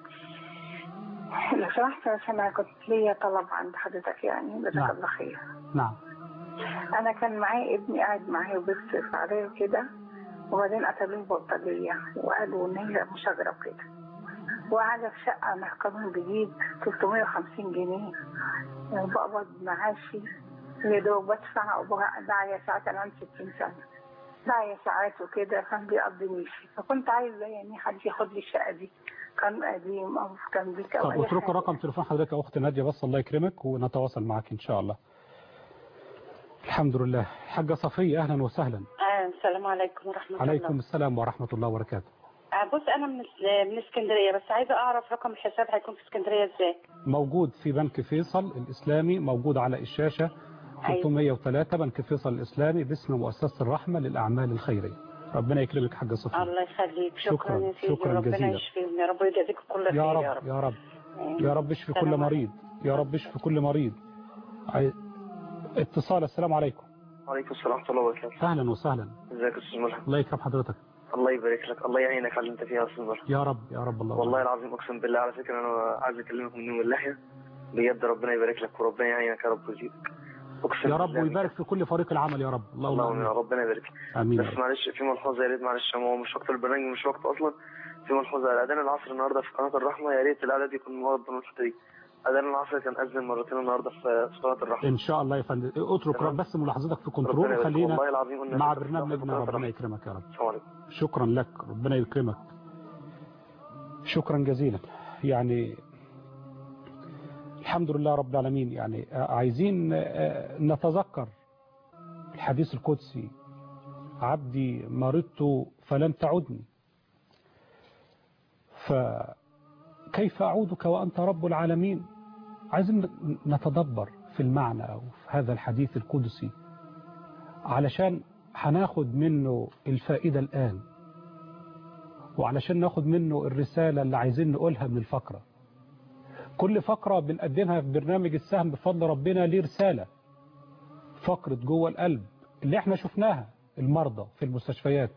لو سمحت بس أنا كنت ليا طلب عند حضرتك يعني جزاك نعم. الله خير نعم أنا كان معايا ابني قاعد معايا وبيصرف عليا وكده وبعدين قتلوه ببطارية وقالوا إن هي مشاجرة وكده وقاعدة في شقة محكمة جديد 350 جنيه وبقبض معاشي يا دوب بدفع وبدعية ساعات أنا عندي 60 سنة دعية ساعات وكده كان بيقضي ميشي فكنت عايزة يعني حد ياخد لي الشقة دي كان قديم أو في تمليك أو طب أي اتركوا حاجة رقم تليفون حضرتك يا اخت ناديه بس الله يكرمك ونتواصل معك ان شاء الله الحمد لله حاجه صفيه اهلا وسهلا آه السلام عليكم ورحمة عليكم الله السلام ورحمه الله وبركاته آه بص أنا من من اسكندرية بس عايزة أعرف رقم الحساب هيكون في اسكندرية إزاي موجود في بنك فيصل الإسلامي موجود على الشاشة 303 بنك فيصل الإسلامي باسم مؤسسة الرحمة للأعمال الخيرية ربنا يكرمك حاجة صفية الله يخليك شكرا, شكراً، يا سيدي شكراً ربنا جزيلاً. يشفيهم يا رب ويجازيك كل خير يا يا رب رب يا رب يا رب اشفي كل سلام مريض يا رب اشفي كل مريض عاي- اتصال السلام عليكم وعليكم السلام ورحمة الله وبركاته أهلا وسهلا ازيك يا استاذ ملهم الله يكرم حضرتك الله يبارك لك الله يعينك على اللي انت فيها يا استاذ ملهم يا رب يا رب الله والله العظيم اقسم بالله على فكرة انا عايز اكلمك من يوم اللحية بجد ربنا يبارك لك وربنا يعينك يا رب ويزيدك أقسم يا رب بالله ويبارك في كل فريق العمل يا رب اللهم اللهم يا امين ربنا يبارك امين يا بس رب. معلش في ملحوظة يا ريت معلش هو مش وقت البرنامج مش وقت أصلا في ملحوظة على أذان العصر النهاردة في قناة الرحمة يا ريت العدد يكون موضح من الحتة دي أذان العصر كان أذن مرتين النهاردة في في قناة الرحمة ان شاء الله يا فندم اترك تمام. بس ملاحظتك في ربنا كنترول يبارك. وخلينا والله العظيم قلنا مع كده في برنامجنا قناة ربنا الرحمة. يكرمك يا رب السلام عليكم شكرا لك ربنا يكرمك شكرا جزيلا يعني الحمد لله رب العالمين يعني عايزين آه، نتذكر الحديث القدسي عبدي مرضت فلم تعدني فكيف أعودك وأنت رب العالمين عايزين نتدبر في المعنى أو في هذا الحديث القدسي علشان هناخد منه الفائدة الآن وعلشان ناخد منه الرسالة اللي عايزين نقولها من الفقرة كل فقرة بنقدمها في برنامج السهم بفضل ربنا ليه رسالة فقرة جوه القلب اللي احنا شفناها المرضى في المستشفيات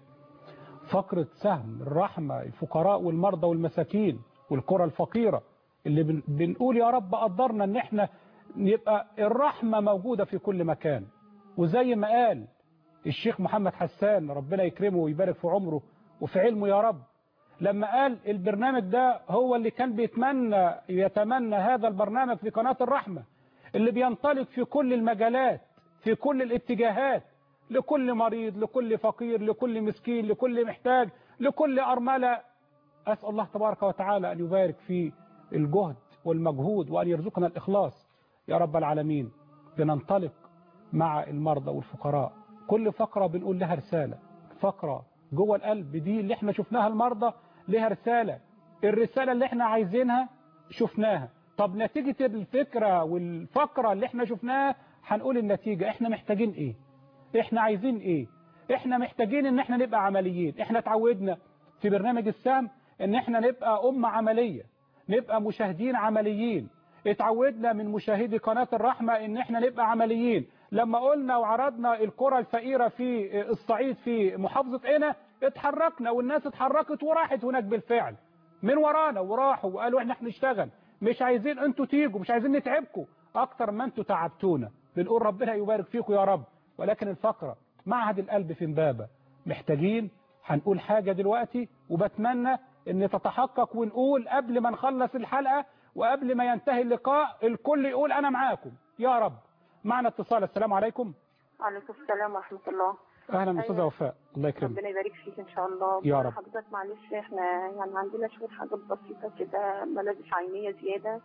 فقرة سهم الرحمة الفقراء والمرضى والمساكين والقرى الفقيرة اللي بن- بنقول يا رب قدرنا ان احنا يبقى الرحمة موجودة في كل مكان وزي ما قال الشيخ محمد حسان ربنا يكرمه ويبارك في عمره وفي علمه يا رب لما قال البرنامج ده هو اللي كان بيتمنى يتمنى هذا البرنامج في قناة الرحمة اللي بينطلق في كل المجالات في كل الاتجاهات لكل مريض لكل فقير لكل مسكين لكل محتاج لكل أرملة أسأل الله تبارك وتعالى أن يبارك في الجهد والمجهود وأن يرزقنا الإخلاص يا رب العالمين بننطلق مع المرضى والفقراء كل فقرة بنقول لها رسالة فقرة جوه القلب دي اللي احنا شفناها المرضى لها رسالة الرسالة اللي احنا عايزينها شفناها طب نتيجة الفكرة والفقرة اللي احنا شفناها هنقول النتيجة احنا محتاجين ايه احنا عايزين ايه احنا محتاجين ان احنا نبقى عمليين احنا اتعودنا في برنامج السام ان احنا نبقى أمة عملية نبقى مشاهدين عمليين اتعودنا من مشاهدي قناة الرحمة ان احنا نبقى عمليين لما قلنا وعرضنا القرى الفقيرة في الصعيد في محافظة قنا اتحركنا والناس اتحركت وراحت هناك بالفعل من ورانا وراحوا وقالوا احنا هنشتغل مش عايزين انتوا تيجوا مش عايزين نتعبكم اكتر ما انتوا تعبتونا بنقول ربنا يبارك فيكم يا رب ولكن الفقرة معهد القلب في امبابة محتاجين هنقول حاجة دلوقتي وبتمنى ان تتحقق ونقول قبل ما نخلص الحلقة وقبل ما ينتهي اللقاء الكل يقول انا معاكم يا رب معنا اتصال السلام عليكم وعليكم السلام ورحمة الله اهلا استاذه أيوة. وفاء الله يكرمك ربنا يبارك فيك ان شاء الله يا رب. حضرتك معلش احنا يعني عندنا شوية حاجات بسيطة كده ملابس عينية زيادة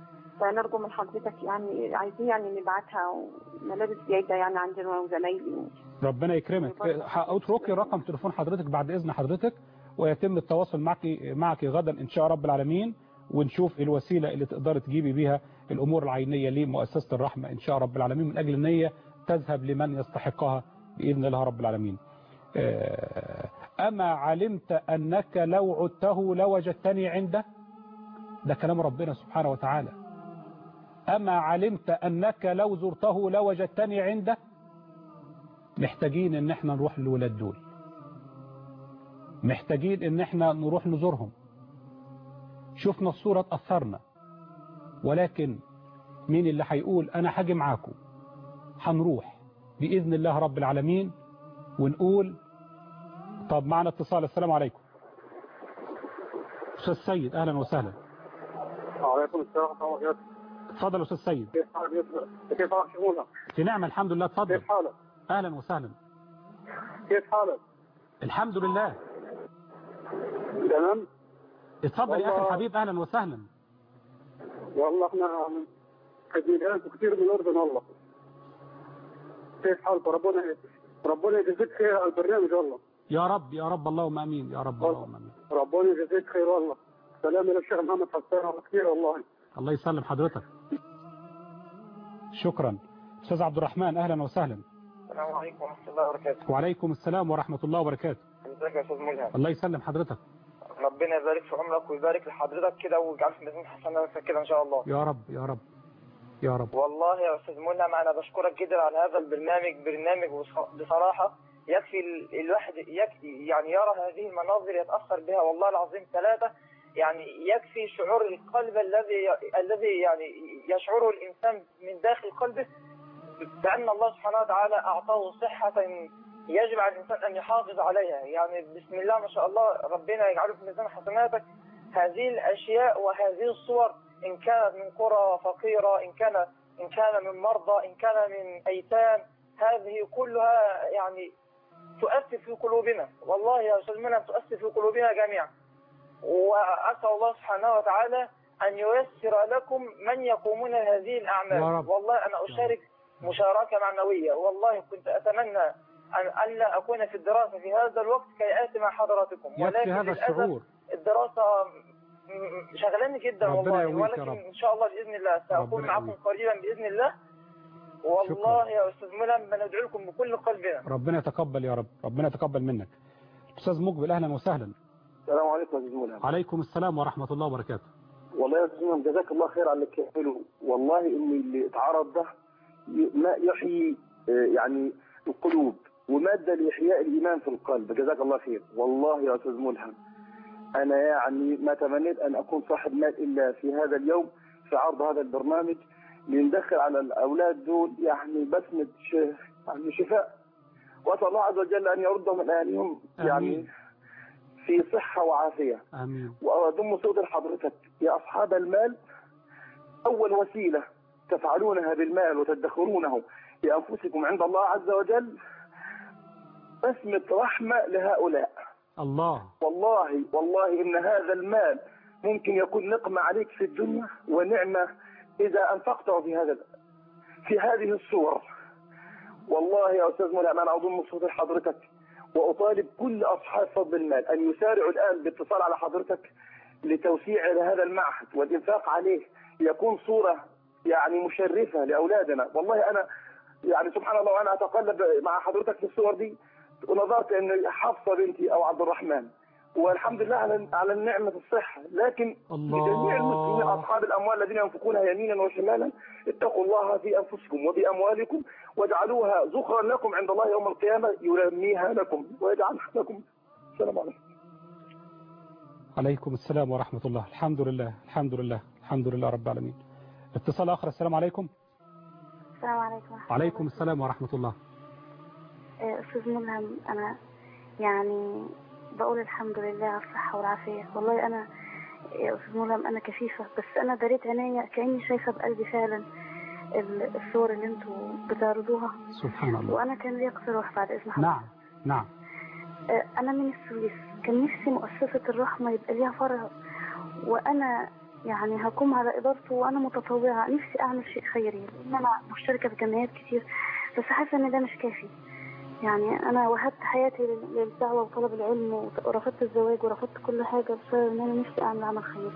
فنرجو من حضرتك يعني عايزين يعني نبعتها ملابس زيادة يعني عندنا وزمايلي ربنا يكرمك اتركي رقم تليفون حضرتك بعد اذن حضرتك ويتم التواصل معك معك غدا ان شاء رب العالمين ونشوف الوسيله اللي تقدر تجيبي بيها الامور العينيه لمؤسسه الرحمه ان شاء رب العالمين من اجل ان هي تذهب لمن يستحقها باذن الله رب العالمين. آه، اما علمت انك لو عدته لوجدتني عنده ده كلام ربنا سبحانه وتعالى. اما علمت انك لو زرته لوجدتني عنده محتاجين ان احنا نروح للولاد دول محتاجين ان احنا نروح نزورهم شفنا الصورة اتأثرنا ولكن مين اللي هيقول انا هاجي معاكم هنروح بإذن الله رب العالمين ونقول طب معنا اتصال السلام عليكم أستاذ سيد أهلا وسهلا وعليكم السلام ورحمة الله وبركاته اتفضل يا أستاذ سيد كيف حالك يا- كيف حالك شمولة؟ في نعمة الحمد لله اتفضل كيف حالك؟ أهلا وسهلا كيف حالك؟ الحمد لله تمام؟ اتفضل يا أخي والله- الحبيب أهلا وسهلا والله احنا كثير كثير من الأردن والله كيف حالك ربنا ربنا يجزيك خير على البرنامج والله يا رب يا رب اللهم امين يا رب اللهم امين ربنا يجزيك خير والله سلام إلى الشيخ محمد حسان كثير والله الله يسلم حضرتك شكرا استاذ عبد الرحمن اهلا وسهلا السلام عليكم ورحمة الله وبركاته وعليكم السلام ورحمة الله وبركاته ازيك يا استاذ ملهم الله يسلم حضرتك ربنا يبارك في عمرك ويبارك لحضرتك كده ويجعل في ميزان حسناتك كده ان شاء الله يا رب يا رب يا رب والله يا استاذ ملهم انا بشكرك جدا على هذا البرنامج برنامج وص- بصراحة يكفي ال- الواحد يكفي يعني يرى هذه المناظر يتأثر بها والله العظيم ثلاثة يعني يكفي شعور القلب الذي الذي يعني يشعره الإنسان من داخل قلبه بأن الله سبحانه وتعالى أعطاه صحة يجب على الإنسان أن يحافظ عليها يعني بسم الله ما شاء الله ربنا يجعله في ميزان حسناتك هذه الأشياء وهذه الصور إن كانت من قرى فقيرة إن كان إن كان من مرضى إن كان من أيتام هذه كلها يعني تؤثر في قلوبنا والله يا أستاذ منى تؤثر في قلوبنا جميعا وأسأل الله سبحانه وتعالى أن ييسر لكم من يقومون هذه الأعمال يا رب. والله أنا أشارك مشاركة معنوية والله كنت أتمنى أن ألا أكون في الدراسة في هذا الوقت كي آتي مع حضراتكم يكفي ولكن هذا للأسف الشعور الدراسة م- شغلاني جدا ربنا والله يقويك يا ولكن رب. إن شاء الله بإذن الله سأكون ربنا معكم يقويك. قريبا بإذن الله والله يا أستاذ ملهم بندعو لكم بكل قلبنا ربنا يتقبل يا رب ربنا يتقبل منك أستاذ مقبل أهلا وسهلا السلام عليكم يا استاذ ملهم عليكم السلام ورحمة الله وبركاته والله يا استاذ ملهم جزاك الله خير على اللي بتعمله والله ان اللي اتعرض ده ي- ما يحيي آه، يعني القلوب وماده لاحياء الايمان في القلب جزاك الله خير والله يا استاذ ملهم انا يعني ما تمنيت ان اكون صاحب مال الا في هذا اليوم في عرض هذا البرنامج لندخل على الاولاد دول يعني بسمه ش- يعني شفاء واسال الله عز وجل ان يردهم من اهلهم يعني آمين. في صحه وعافيه آمين وأضم صوت لحضرتك يا أصحاب المال أول وسيلة تفعلونها بالمال وتدخرونه لأنفسكم عند الله عز وجل بسمة رحمة لهؤلاء الله والله والله إن هذا المال ممكن يكون نقمة عليك في الدنيا ونعمة إذا أنفقته في هذا في هذه الصور والله يا أستاذ ملهم أنا أضم صوت لحضرتك وأطالب كل أصحاب فضل المال أن يسارعوا الآن باتصال على حضرتك لتوسيع هذا المعهد والإنفاق عليه ليكون صورة يعني مشرفة لأولادنا والله أنا يعني سبحان الله وأنا أتقلب مع حضرتك في الصور دي ونظرت أن حفصة بنتي أو عبد الرحمن والحمد لله على على نعمة الصحة لكن الله. لجميع المسلمين أصحاب الأموال الذين ينفقونها يمينا وشمالا اتقوا الله في أنفسكم وبأموالكم واجعلوها ذخرا لكم عند الله يوم القيامة يرميها لكم ويجعلها لكم السلام عليكم عليكم السلام ورحمة الله الحمد لله الحمد لله الحمد لله رب العالمين اتصال آخر السلام عليكم السلام عليكم ورحمة عليكم السلام ورحمة الله الله. أستاذ ملهم أنا يعني بقول الحمد لله على الصحة والعافية والله أنا يا أستاذ ملهم أنا كفيفة بس أنا دريت عينيا كأني شايفة بقلبي فعلا ال- الصور اللي انتوا بتعرضوها سبحان الله وأنا كان لي اقتراح بعد إذن حضرتك نعم نعم آه، أنا من السويس كان نفسي مؤسسة الرحمة يبقى ليها فرع وأنا يعني هقوم على إدارته وأنا متطوعة نفسي أعمل شيء خيري لأن أنا مشتركة في جمعيات كتير بس حاسة إن ده مش كافي يعني أنا وهبت حياتي لل- للدعوة وطلب العلم ورفضت الزواج ورفضت كل حاجة بسبب إن أنا نفسي أعمل عمل خير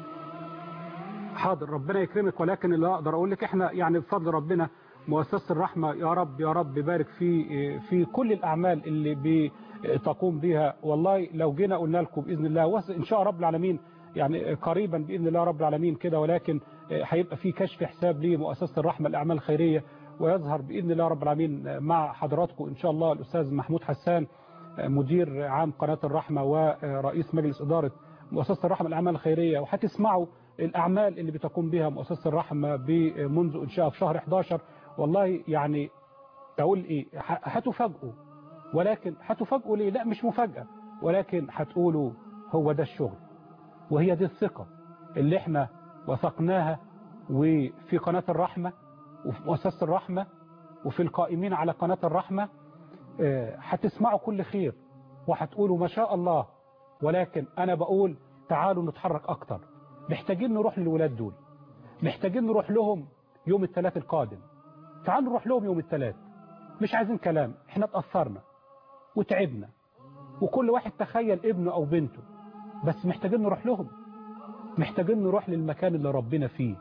حاضر ربنا يكرمك ولكن اللي اقدر اقول لك احنا يعني بفضل ربنا مؤسسة الرحمة يا رب يا رب بارك في في كل الاعمال اللي بتقوم بها والله لو جينا قلنا لكم باذن الله وس- ان شاء رب العالمين يعني قريبا باذن الله رب العالمين كده ولكن هيبقى في كشف حساب لمؤسسة الرحمة الاعمال الخيرية ويظهر باذن الله رب العالمين مع حضراتكم ان شاء الله الاستاذ محمود حسان مدير عام قناة الرحمة ورئيس مجلس إدارة مؤسسة الرحمة الأعمال الخيرية وهتسمعوا الأعمال اللي بتقوم بها مؤسسة الرحمة ب- منذ إنشاء في شهر 11 والله يعني أقول إيه ه- هتفاجئوا ولكن هتفاجئوا ليه لا مش مفاجأة ولكن هتقولوا هو ده الشغل وهي دي الثقة اللي احنا وثقناها وفي قناة الرحمة وفي مؤسسة الرحمة وفي القائمين على قناة الرحمة آه، هتسمعوا كل خير وهتقولوا ما شاء الله ولكن أنا بقول تعالوا نتحرك أكتر محتاجين نروح للولاد دول محتاجين نروح لهم يوم الثلاث القادم تعالوا نروح لهم يوم الثلاث مش عايزين كلام احنا اتأثرنا وتعبنا وكل واحد تخيل ابنه أو بنته بس محتاجين نروح لهم محتاجين نروح للمكان اللي ربنا فيه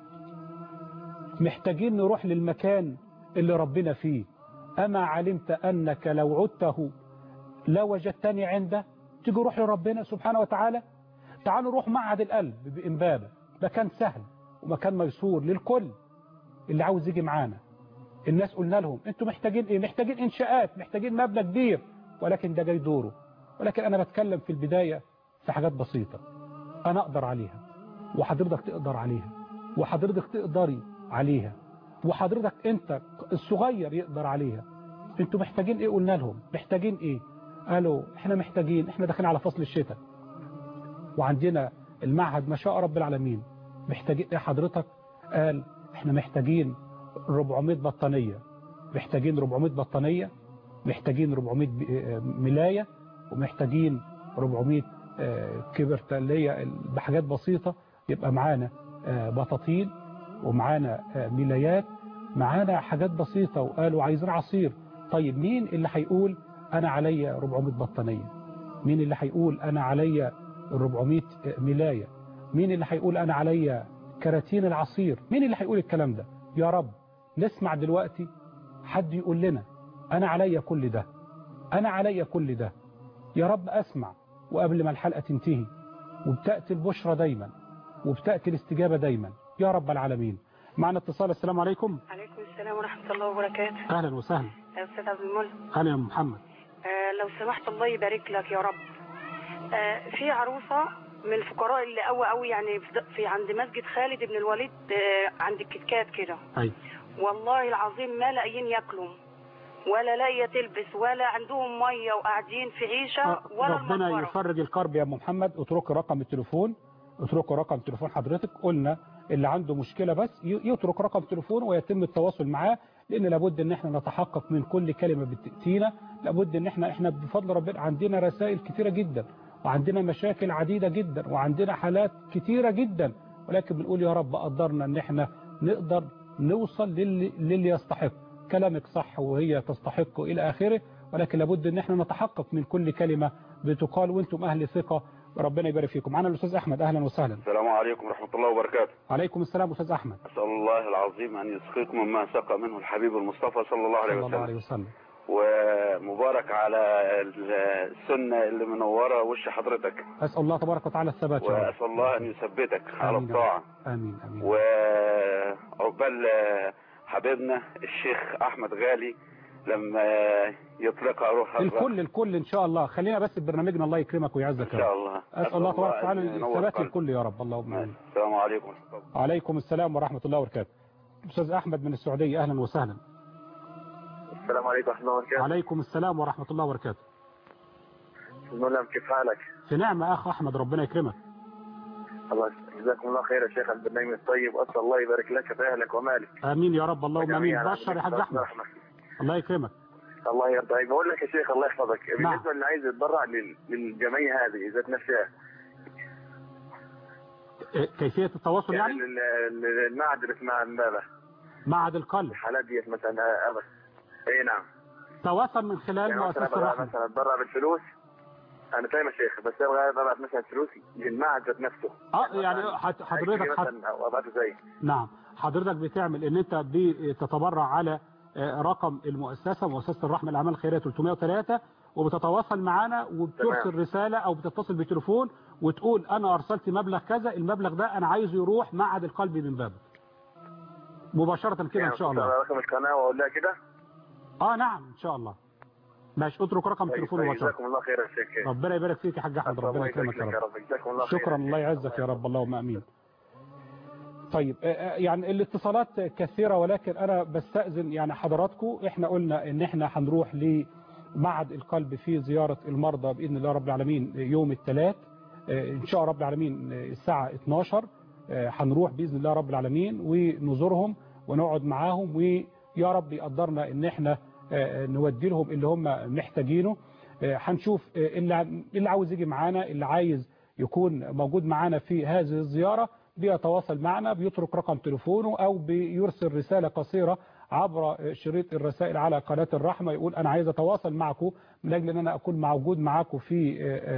محتاجين نروح للمكان اللي ربنا فيه أما علمت أنك لو عدته لوجدتني عنده تيجي روح لربنا سبحانه وتعالى تعالوا نروح معهد القلب بإمبابة مكان سهل ومكان ميسور للكل اللي عاوز يجي معانا الناس قلنا لهم انتوا محتاجين ايه محتاجين انشاءات محتاجين مبنى كبير ولكن ده جاي دوره ولكن انا بتكلم في البداية في حاجات بسيطة انا اقدر عليها وحضرتك تقدر عليها وحضرتك تقدري عليها وحضرتك انت الصغير يقدر عليها انتوا محتاجين ايه قلنا لهم محتاجين ايه قالوا احنا محتاجين احنا داخلين على فصل الشتاء وعندنا المعهد ما شاء رب العالمين محتاجين ايه حضرتك قال احنا محتاجين 400 بطانية محتاجين 400 بطانية محتاجين 400 ب- ملاية ومحتاجين 400 آه، كبر تقلية بحاجات بسيطة يبقى معانا آه، بطاطين ومعانا آه، ملايات معانا حاجات بسيطة وقالوا عايزين عصير طيب مين اللي هيقول انا عليا 400 بطانية مين اللي هيقول انا عليا 400 ملاية مين اللي هيقول انا عليا كراتين العصير مين اللي هيقول الكلام ده يا رب نسمع دلوقتي حد يقول لنا انا عليا كل ده انا عليا كل ده يا رب اسمع وقبل ما الحلقة تنتهي وبتأتي البشرى دايما وبتأتي الاستجابة دايما يا رب العالمين معنا اتصال السلام عليكم عليكم السلام ورحمة الله وبركاته اهلا وسهلا يا أستاذ عبد المولى اهلا يا أم محمد آه لو سمحت الله يبارك لك يا رب آه في عروسة من الفقراء اللي قوي قوي يعني في- في عند مسجد خالد بن الوليد آه عند الكتكات كده اي والله العظيم ما لاقيين ياكلوا ولا لاقيه تلبس ولا عندهم ميه وقاعدين في عيشه ولا ربنا المقبره يفرج الكرب يا ام محمد اتركوا رقم التليفون اتركوا رقم تليفون حضرتك قلنا اللي عنده مشكلة بس ي- يترك رقم تليفون ويتم التواصل معاه لان لابد ان احنا نتحقق من كل كلمة بتأتينا لابد ان احنا احنا بفضل ربنا عندنا رسائل كتيرة جدا وعندنا مشاكل عديدة جدا وعندنا حالات كتيرة جدا ولكن بنقول يا رب قدرنا ان احنا نقدر نوصل للي, للي يستحق كلامك صح وهي تستحق الى اخره ولكن لابد ان احنا نتحقق من كل كلمة بتقال وانتم اهل ثقة ربنا يبارك فيكم معنا الاستاذ احمد اهلا وسهلا السلام عليكم ورحمة الله وبركاته عليكم السلام استاذ احمد أسأل الله العظيم أن يسقيكم مما سقى منه الحبيب المصطفى صلى الله عليه صلى الله وسلم عليه وسلم ومبارك على السنة اللي منورة وش حضرتك اسال الله تبارك وتعالى الثبات يا رب وأسأل الله أن يثبتك على آمين يا الطاعة امين امين وعقبال حبيبنا الشيخ أحمد غالي لما يطلقها روح الكل الكل ان شاء الله خلينا بس برنامجنا الله يكرمك ويعزك إن يا شاء رب الله اسال الله تبارك أن وتعالى ينور الثبات قلبك. للكل يا رب اللهم امين السلام عليكم ورحمة الله عليكم السلام ورحمة الله وبركاته استاذ احمد من السعودية اهلا وسهلا السلام عليكم ورحمة الله وبركاته عليكم السلام ورحمة الله وبركاته الملهم كيف حالك؟ في نعمة اخ احمد ربنا يكرمك الله جزاكم الله خير يا شيخ على البرنامج الطيب واسال الله يبارك لك في اهلك ومالك امين يا رب اللهم امين وجميع بشر يا حاج العالمين. احمد رحمة. الله يكرمك الله يرضى عليك بقول لك يا شيخ الله يحفظك نعم. بالنسبه اللي عايز يتبرع لل- للجمعيه هذه ذات نفسها إيه، كيفية التواصل يعني لل- لل- المعهد اللي اسمها امبابه معهد القلب الحالات ديت مثلا آه، أبد. اي نعم تواصل من خلال يعني مثلا مؤسسة أبغى الرحمة مثلا اتبرع بالفلوس انا فاهم يا شيخ بس ابغى ابعت مثلا فلوسي للمعهد ذات نفسه اه يعني حت- حضرتك أكتب حت... مثلا او ابعته زي نعم حضرتك بتعمل ان انت بتتبرع على آه، رقم المؤسسة مؤسسة الرحمة الأعمال الخيرية 303 وبتتواصل معانا وبترسل تمام. رسالة أو بتتصل بتليفون وتقول أنا أرسلت مبلغ كذا المبلغ ده أنا عايزه يروح معهد القلب من بابه مباشرة كده إن شاء الله رقم القناه واقول لها كده اه نعم إن شاء الله ماشي اترك رقم طيب، تليفون طيب، مباشرة جزاكم الله خير يا شيخ ربنا يبارك فيك يا حاج أحمد ربنا يكرمك يا رب جزاكم الله خير شكرا الله يعزك يا رب اللهم امين طيب آه، آه، يعني الاتصالات كثيرة ولكن انا بستأذن يعني حضراتكم احنا قلنا ان احنا هنروح لمعهد القلب في زيارة المرضى بإذن الله رب العالمين يوم الثلاث آه، ان شاء رب العالمين آه، الساعة 12 آه، هنروح بإذن الله رب العالمين ونزورهم ونقعد معاهم ويا رب يقدرنا ان احنا آه، نودي لهم اللي هم محتاجينه آه، هنشوف آه، اللي اللي عاوز يجي معانا اللي عايز يكون موجود معانا في هذه الزيارة بيتواصل معنا بيترك رقم تليفونه أو بيرسل رسالة قصيرة عبر شريط الرسائل على قناة الرحمة يقول أنا عايز أتواصل معكم من أجل أن أنا أكون موجود معكم في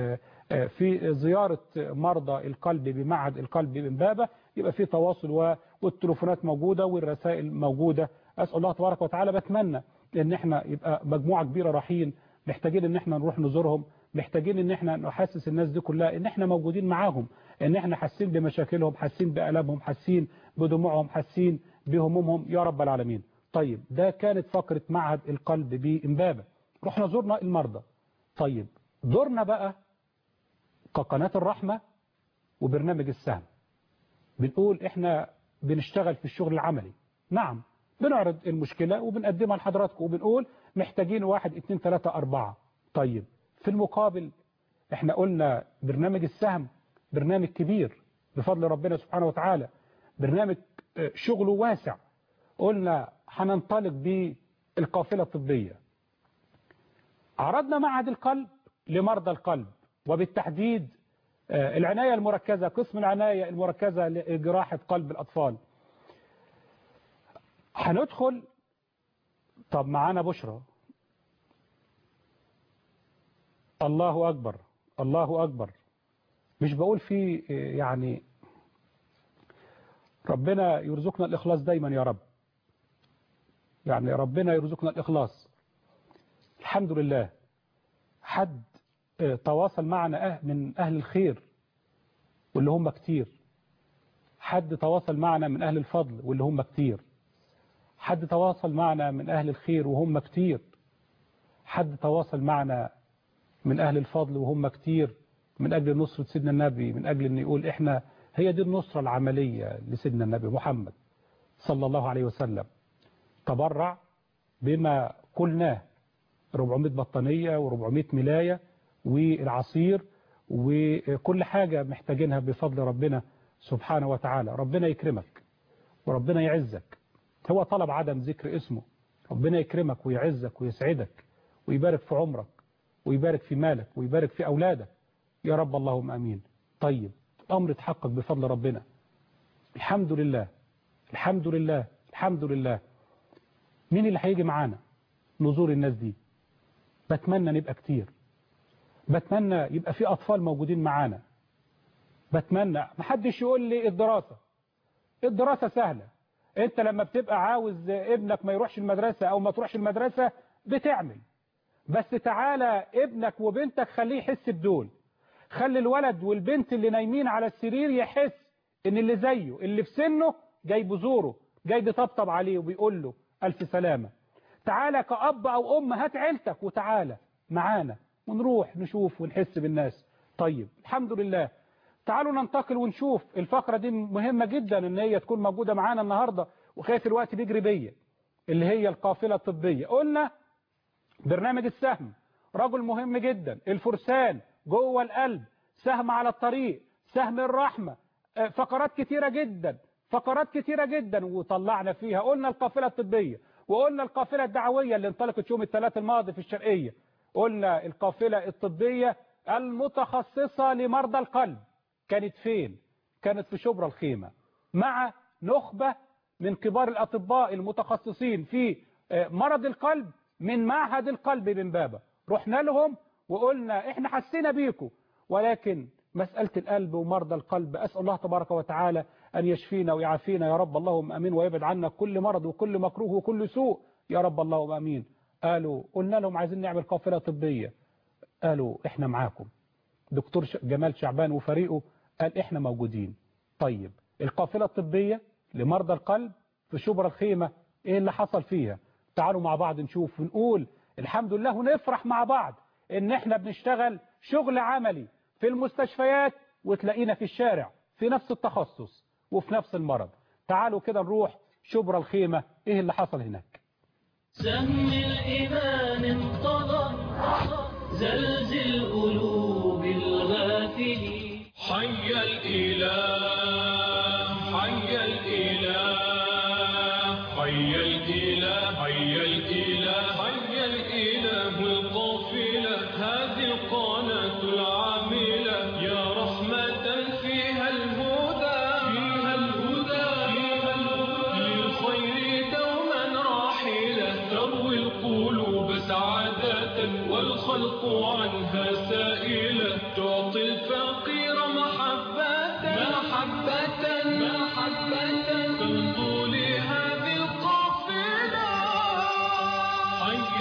في زيارة مرضى القلب بمعهد القلب من بابة يبقى في تواصل و- والتليفونات موجودة والرسائل موجودة أسأل الله تبارك وتعالى بتمنى ان احنا يبقى مجموعة كبيرة رايحين محتاجين ان احنا نروح نزورهم محتاجين ان احنا نحسس الناس دي كلها ان احنا موجودين معاهم ان احنا حاسين بمشاكلهم حاسين بألمهم حاسين بدموعهم حاسين بهمومهم يا رب العالمين طيب ده كانت فقرة معهد القلب بإمبابة رحنا زرنا المرضى طيب دورنا بقى كقناة الرحمة وبرنامج السهم بنقول احنا بنشتغل في الشغل العملي نعم بنعرض المشكلة وبنقدمها لحضراتكم وبنقول محتاجين واحد اتنين تلاتة أربعة طيب في المقابل احنا قلنا برنامج السهم برنامج كبير بفضل ربنا سبحانه وتعالى برنامج شغله واسع قلنا هننطلق بالقافلة الطبية عرضنا معهد القلب لمرضى القلب وبالتحديد العناية المركزة قسم العناية المركزة لجراحة قلب الأطفال هندخل طب معانا بشرى الله أكبر الله أكبر مش بقول في يعني ربنا يرزقنا الإخلاص دايما يا رب يعني ربنا يرزقنا الإخلاص الحمد لله حد تواصل معنا من أهل الخير واللي هم كتير حد تواصل معنا من أهل الفضل واللي هم كتير حد تواصل معنا من أهل الخير وهم كتير حد تواصل معنا من أهل الفضل وهم كتير من أجل نصرة سيدنا النبي من أجل أن يقول إحنا هي دي النصرة العملية لسيدنا النبي محمد صلى الله عليه وسلم تبرع بما قلناه 400 بطانية و400 ملاية والعصير وكل حاجة محتاجينها بفضل ربنا سبحانه وتعالى ربنا يكرمك وربنا يعزك هو طلب عدم ذكر اسمه ربنا يكرمك ويعزك ويسعدك ويبارك في عمرك ويبارك في مالك ويبارك في أولادك يا رب اللهم أمين طيب الأمر اتحقق بفضل ربنا الحمد لله الحمد لله الحمد لله مين اللي هيجي معانا نزور الناس دي بتمنى نبقى كتير بتمنى يبقى في أطفال موجودين معانا بتمنى محدش يقول لي الدراسة الدراسة سهلة انت لما بتبقى عاوز ابنك ما يروحش المدرسة او ما تروحش المدرسة بتعمل بس تعالى ابنك وبنتك خليه يحس بدول خلي الولد والبنت اللي نايمين على السرير يحس ان اللي زيه اللي في سنه جاي بزوره جاي بيطبطب عليه وبيقول له الف سلامة تعالى كأب او ام هات عيلتك وتعالى معانا ونروح نشوف ونحس بالناس طيب الحمد لله تعالوا ننتقل ونشوف الفقرة دي مهمة جدا ان هي تكون موجودة معانا النهاردة وخايف الوقت بيجري بيا اللي هي القافلة الطبية قلنا برنامج السهم رجل مهم جدا الفرسان جوه القلب سهم على الطريق سهم الرحمة فقرات كتيرة جدا فقرات كتيرة جدا وطلعنا فيها قلنا القافلة الطبية وقلنا القافلة الدعوية اللي انطلقت يوم الثلاث الماضي في الشرقية قلنا القافلة الطبية المتخصصة لمرضى القلب كانت فين كانت في شبرا الخيمة مع نخبة من كبار الأطباء المتخصصين في مرض القلب من معهد القلب من بابا رحنا لهم وقلنا احنا حسينا بيكم ولكن مسألة القلب ومرضى القلب أسأل الله تبارك وتعالى أن يشفينا ويعافينا يا رب اللهم أمين ويبعد عنا كل مرض وكل مكروه وكل سوء يا رب اللهم أمين قالوا قلنا لهم عايزين نعمل قافلة طبية قالوا احنا معاكم دكتور جمال شعبان وفريقه قال احنا موجودين طيب القافلة الطبية لمرضى القلب في شبرا الخيمة ايه اللي حصل فيها تعالوا مع بعض نشوف ونقول الحمد لله ونفرح مع بعض ان احنا بنشتغل شغل عملي في المستشفيات وتلاقينا في الشارع في نفس التخصص وفي نفس المرض تعالوا كده نروح شبرا الخيمة ايه اللي حصل هناك سهم الإيمان انقضى زلزل قلوب الغافلين حي الإله حي الإله حي الإله حي الإله حي الإله القافلة هذه القناة العاملة يا رحمة فيها الهدى فيها الهدى فيها الهدى للخير دوما راحلة تروي القلوب سعادة والخلق عنها سائلة تعطي الفقير محبة محبة محبة تمضو لهذه القافلة حي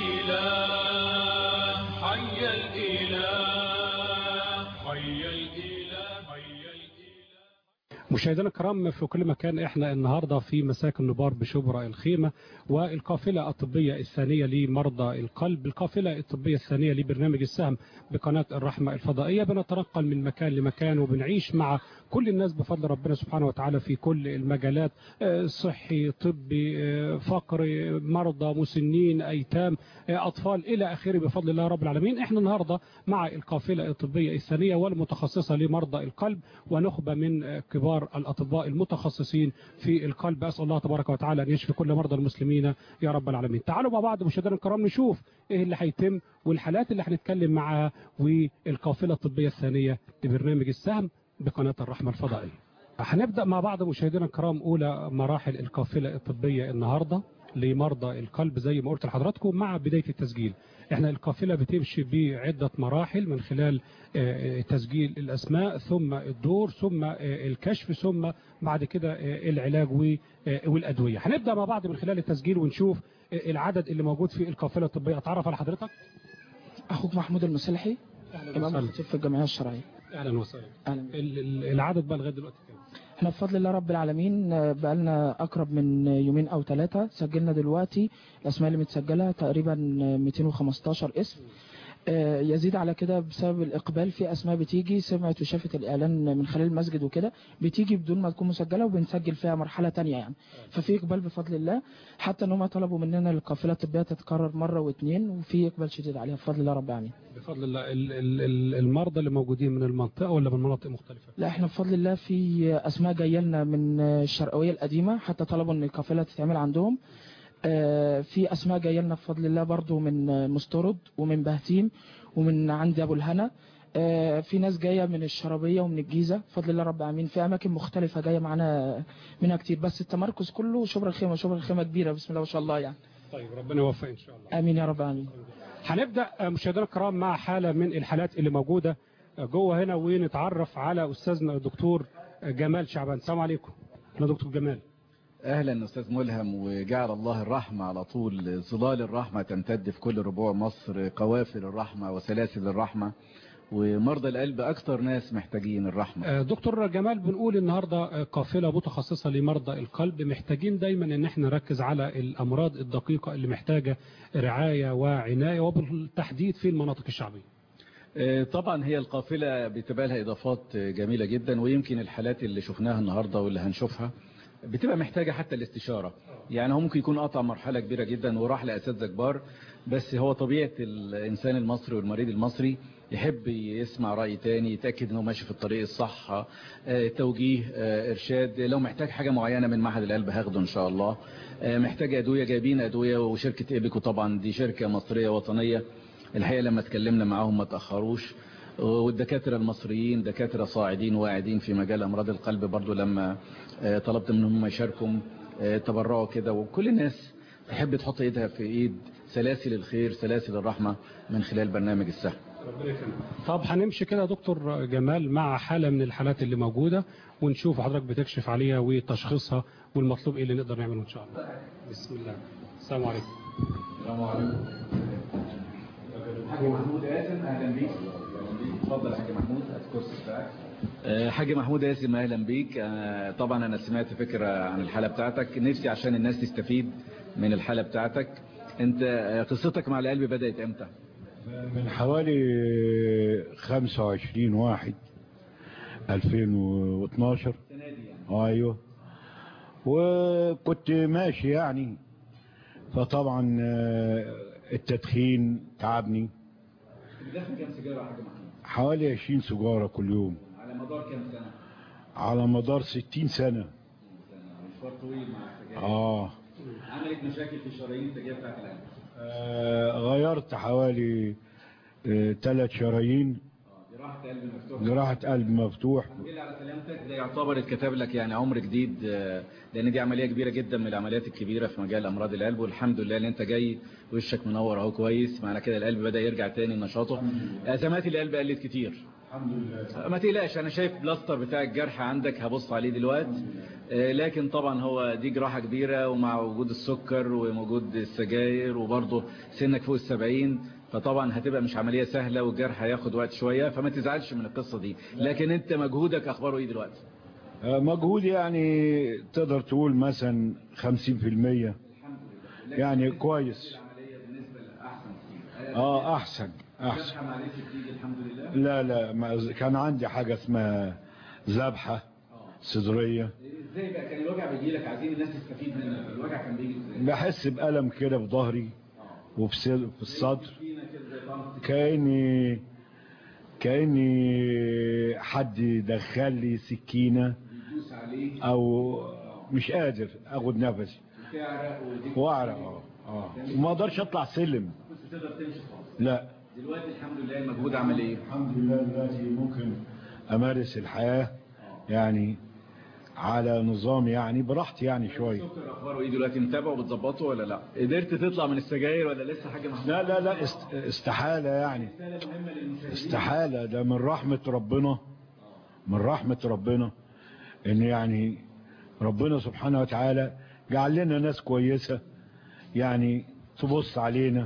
الإله حي الإله حي الإله حي مشاهدينا الكرام في كل مكان احنا النهارده في مساكن نبار بشبرا الخيمه والقافله الطبيه الثانيه لمرضى القلب، القافله الطبيه الثانيه لبرنامج السهم بقناه الرحمه الفضائيه بنتنقل من مكان لمكان وبنعيش مع كل الناس بفضل ربنا سبحانه وتعالى في كل المجالات آه، صحي طبي آه، فقري مرضى مسنين ايتام آه، اطفال الى اخره بفضل الله رب العالمين احنا النهارده مع القافله الطبيه الثانيه والمتخصصه لمرضى القلب ونخبه من آه، كبار الاطباء المتخصصين في القلب اسال الله تبارك وتعالى ان يشفي كل مرضى المسلمين يا رب العالمين تعالوا مع بعض مشاهدينا الكرام نشوف ايه اللي هيتم والحالات اللي هنتكلم معاها والقافله الطبيه الثانيه لبرنامج السهم بقناه الرحمه الفضائيه هنبدا مع بعض مشاهدينا الكرام اولى مراحل القافله الطبيه النهارده لمرضى القلب زي ما قلت لحضراتكم مع بدايه التسجيل احنا القافله بتمشي بعده مراحل من خلال آه، تسجيل الاسماء ثم الدور ثم آه، الكشف ثم بعد كده آه، العلاج و- آه، والادويه هنبدا مع بعض من خلال التسجيل ونشوف آه، العدد اللي موجود في القافله الطبيه اتعرف على حضرتك اخوك محمود المسلحي امام وسهلا. الخطيب في الجمعيه الشرعيه اهلا وسهلا اهلا ال- ال- العدد بقى لغايه دلوقتي كام احنا بفضل الله رب العالمين آه، بقالنا اقرب من يومين او ثلاثه سجلنا دلوقتي الاسماء اللي متسجله تقريبا آه، 215 اسم آه، يزيد على كده بسبب الاقبال في اسماء بتيجي سمعت وشافت الاعلان من خلال المسجد وكده بتيجي بدون ما تكون مسجله وبنسجل فيها مرحله تانية يعني ففي اقبال بفضل الله حتى ان هم طلبوا مننا القافله الطبيه تتكرر مره واثنين وفي اقبال شديد عليها بفضل الله رب العالمين بفضل الله ال- ال- ال- المرضى اللي موجودين من المنطقه ولا من مناطق مختلفه لا احنا بفضل الله في اسماء جايه لنا من الشرقويه القديمه حتى طلبوا ان القافله تتعمل عندهم آه، في اسماء جايه لنا بفضل الله برضو من مستورد ومن بهتيم ومن عند ابو الهنا آه، في ناس جايه من الشرابيه ومن الجيزه بفضل الله رب العالمين في اماكن مختلفه جايه معانا منها كتير بس التمركز كله شبرا الخيمه شبرا الخيمه كبيره بسم الله ما شاء الله يعني طيب ربنا يوفق ان شاء الله امين يا رب العالمين هنبدا آه، مشاهدينا الكرام مع حاله من الحالات اللي موجوده آه، جوه هنا ونتعرف على استاذنا الدكتور آه، جمال شعبان السلام عليكم انا دكتور جمال اهلا استاذ ملهم وجعل الله الرحمه على طول ظلال الرحمه تمتد في كل ربوع مصر قوافل الرحمه وسلاسل الرحمه ومرضى القلب اكتر ناس محتاجين الرحمه آه، دكتور جمال بنقول النهارده آه، قافله متخصصه لمرضى القلب محتاجين دايما ان احنا نركز على الامراض الدقيقه اللي محتاجه رعايه وعنايه وبالتحديد في المناطق الشعبيه آه، طبعا هي القافله بتبقى لها اضافات آه، جميله جدا ويمكن الحالات اللي شفناها النهارده واللي هنشوفها بتبقى محتاجه حتى الاستشاره يعني هو ممكن يكون قطع مرحله كبيره جدا وراح لاساتذه كبار بس هو طبيعه الانسان المصري والمريض المصري يحب يسمع راي تاني يتاكد انه ماشي في الطريق الصح آه، توجيه آه، ارشاد لو محتاج حاجه معينه من معهد القلب هاخده ان شاء الله آه، محتاج ادويه جايبين ادويه وشركه ايبيكو طبعا دي شركه مصريه وطنيه الحقيقه لما اتكلمنا معاهم ما تاخروش والدكاتره المصريين دكاتره صاعدين واعدين في مجال امراض القلب برضو لما آه، طلبت منهم هم يشاركوا آه، تبرعوا كده وكل الناس تحب تحط ايدها في ايد سلاسل الخير سلاسل الرحمه من خلال برنامج السهم طب هنمشي كده يا دكتور جمال مع حالة من الحالات اللي موجودة ونشوف حضرتك بتكشف عليها وتشخيصها والمطلوب ايه اللي نقدر نعمله ان شاء الله بسم الله السلام عليكم السلام عليكم حاج محمود قاسم اهلا بيك اتفضل يا حاج محمود هات الكرسي بتاعك آه، حاج محمود قاسم اهلا بيك آه، طبعا انا سمعت فكره عن الحاله بتاعتك نفسي عشان الناس تستفيد من الحاله بتاعتك انت آه، قصتك مع القلب بدات امتى من حوالي 25 واحد 2012 ايوه وكنت ماشي يعني فطبعا آه، التدخين تعبني بتدخن كام سيجاره يا حاج محمود حوالي 20 سيجاره كل يوم على مدار كام سنه على مدار 60 سنه مشوار طويل مع السجاير اه عملت مشاكل في الشرايين التاجيه بتاعت القلب آه، غيرت حوالي ثلاث شرايين جراحه قلب مفتوح جراحة قلب مفتوح الحمد لله على سلامتك ده يعتبر اتكتب لك يعني عمر جديد آه، لان دي عمليه كبيره جدا من العمليات الكبيره في مجال امراض القلب والحمد لله ان انت جاي وشك منور اهو كويس معنى كده القلب بدا يرجع تاني لنشاطه ازمات القلب قلت كتير الحمد لله ما تقلقش انا شايف بلاستر بتاع الجرح عندك هبص عليه دلوقتي آه، لكن طبعا هو دي جراحه كبيره ومع وجود السكر ووجود السجاير وبرضه سنك فوق السبعين فطبعا هتبقى مش عمليه سهله والجرح هياخد وقت شويه فما تزعلش من القصه دي لكن انت مجهودك اخباره ايه دلوقتي آه، مجهود يعني تقدر تقول مثلا 50% يعني كويس اه احسن احسن لا لا ما كان عندي حاجة اسمها ذبحة صدرية ازاي بقى كان الوجع بيجي لك عايزين الناس تستفيد منك الوجع كان بيجي ازاي بحس بألم كده في ظهري وفي صد- في الصدر كأني كأني حد دخل لي سكينة بيدوس عليك او مش قادر اخد نفسي وتعرق ويديك واعرق اه اه وما اقدرش اطلع سلم كنت تقدر تمشي خالص لا دلوقتي الحمد لله المجهود عمل ايه الحمد لله دلوقتي ممكن امارس الحياة يعني على نظام يعني براحتي يعني شوية السكر اخباره ايه دلوقتي متابعه وبتظبطه ولا لا قدرت تطلع من السجاير ولا لسه حاجه محدودة لا لا لا است- استحالة يعني رساله مهمه للمشاهدين استحالة ده من رحمة ربنا من رحمة ربنا ان يعني ربنا سبحانه وتعالى جعل لنا ناس كويسة يعني تبص علينا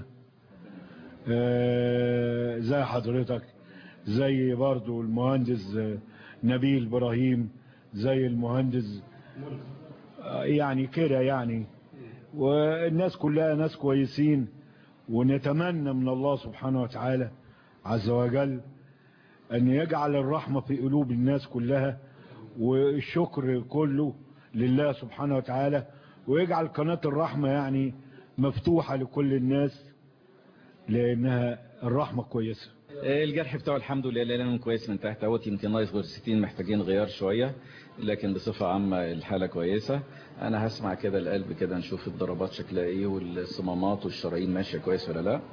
آه، زي حضرتك زي برضو المهندس آه، نبيل ابراهيم زي المهندس آه، يعني كده يعني والناس كلها ناس كويسين ونتمنى من الله سبحانه وتعالى عز وجل أن يجعل الرحمة في قلوب الناس كلها والشكر كله لله سبحانه وتعالى ويجعل قناة الرحمة يعني مفتوحة لكل الناس لأنها الرحمة كويسة الجرح بتاعه الحمد لله لانه كويس من تحت اهوت يمكن ناقص غير 60 محتاجين غيار شويه لكن بصفه عامه الحاله كويسه انا هسمع كده القلب كده نشوف الضربات شكلها ايه والصمامات والشرايين ماشيه كويس ولا لا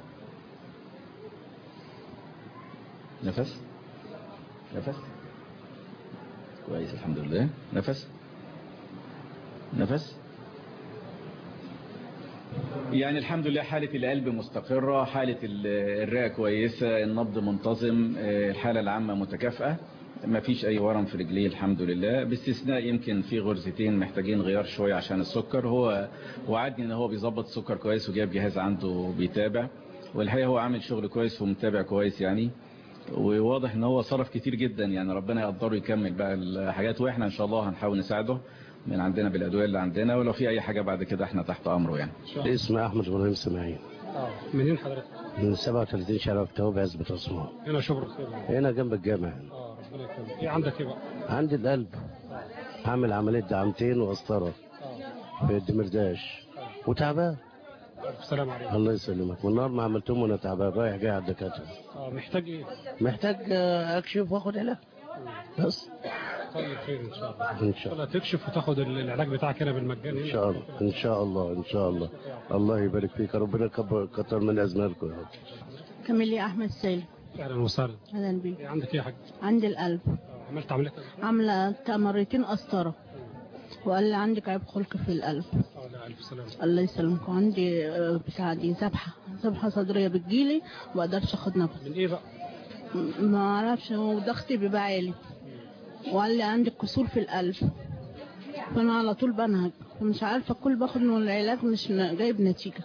نفس نفس كويس الحمد لله نفس نفس يعني الحمد لله حالة القلب مستقرة حالة ال- الرئة كويسة النبض منتظم آه، الحالة العامة متكافئة ما فيش أي ورم في رجليه الحمد لله باستثناء يمكن في غرزتين محتاجين غيار شوية عشان السكر هو وعدني ان هو بيظبط السكر كويس وجاب جهاز عنده بيتابع والحقيقة هو عامل شغل كويس ومتابع كويس يعني وواضح ان هو صرف كتير جدا يعني ربنا يقدره يكمل بقى الحاجات واحنا ان شاء الله هنحاول نساعده من عندنا بالادويه اللي عندنا ولو في اي حاجه بعد كده احنا تحت امره يعني اسمي احمد ابراهيم سماعين اه منين حضرتك؟ من 37 شارع اكتوبر عزبة عثمان هنا شبرا خير هنا جنب الجامع اه ربنا يكرمك ايه عندك ايه بقى؟ عندي القلب عامل عملية دعامتين وقسطرة في الدمرداش وتعبان الف سلام عليكم الله يسلمك والنهار ما عملتهم وانا تعبان رايح جاي على الدكاترة اه محتاج ايه؟ محتاج آه، اكشف واخد علاج بس طيب خير ان شاء الله ان شاء الله الله تكشف وتاخد ال- العلاج بتاعك هنا بالمجان ان هنا شاء الله ان شاء الله ان شاء الله الله يبارك فيك ربنا يكبر كتر من ازمالكم يا رب كاميليا احمد سالم اهلا وسهلا اهلا بيك ايه عندك ايه يا حاج؟ عندي القلب آه، عملت عمليه كذا؟ عامله مرتين قسطره وقال لي عندك عيب خلق في القلب اه لا الف سلامه الله يسلمك وعندي آه، بتاع دي ذبحه ذبحه صدريه بتجيلي ما اقدرش اخد نفس من ايه بقى؟ م- ما اعرفش هو ضغطي بيبقى عالي وقال لي عندك كسور في القلب فانا على طول بنهج فمش عارفه كل باخد من العلاج مش ن- جايب نتيجه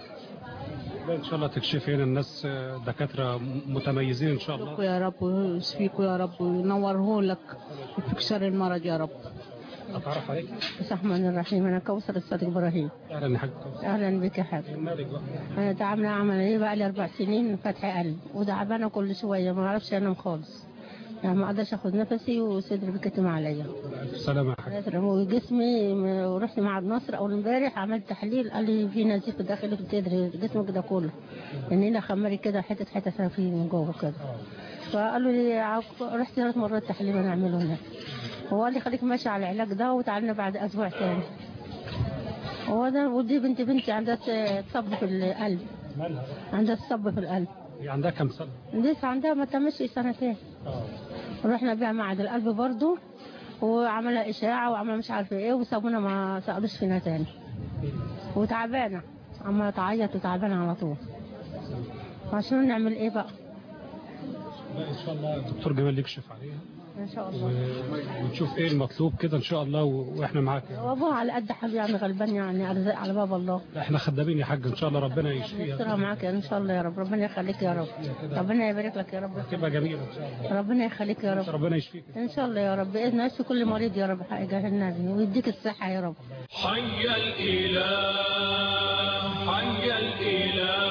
لا ان شاء الله تكشفي هنا الناس آه، دكاتره م- متميزين ان شاء الله يشفيكوا يا رب ويشفيكوا يا رب وينوره لك ويفك شر المرض يا رب اتعرف عليك بسم الله الرحمن الرحيم انا كوثر الصادق ابراهيم اهلا يا حاج كوثر. اهلا بك يا حاج مالك بقى؟ انا تعبنا عمليه بقى لي اربع سنين فتح قلب وتعبانه كل شويه ما اعرفش انام خالص يعني ما اقدرش اخد نفسي وصدري بيكتم عليا الف سلامه يا حاج لازم- وجسمي م- ورحت مع النصر اول امبارح عملت تحليل قال لي في نزيف داخلي في صدري جسمك ده كله ان هنا خمري كده حته حته في من جوه كده فقالوا لي عاوز- رحت ثلاث مرات تحليل نعمله هناك هو قال لي خليك ماشي على العلاج ده وتعالنا بعد اسبوع تاني هو ده ودي بنت بنتي عندها تصب في القلب مالها؟ عندها تصب في القلب هي عندها كام سنه؟ لسه عندها ما تمش سنتين اه رحنا بيها معهد القلب برضو وعملها اشاعه وعمل مش عارفه ايه وسابونا ما سألوش فينا تاني وتعبانه عماله تعيط وتعبانه على طول عشان نعمل ايه بقى لا ان شاء الله الدكتور جمال يكشف عليها ان شاء الله و- ونشوف ايه المطلوب كده ان شاء الله و- واحنا معاك وابوها على قد حاجه يعني غلبان يعني على على باب الله احنا خدامين يا حاج ان شاء الله ربنا يسترها يشفيها معاك ان شاء الله يا رب ربنا يخليك يا رب ربنا يبارك لك يا رب تبقى جميله ان شاء الله ربنا يخليك يا رب ربنا يشفيك ان شاء الله يا رب باذن الله كل مريض يا رب حاجه النبي ويديك الصحه يا رب حي الإله حي الإله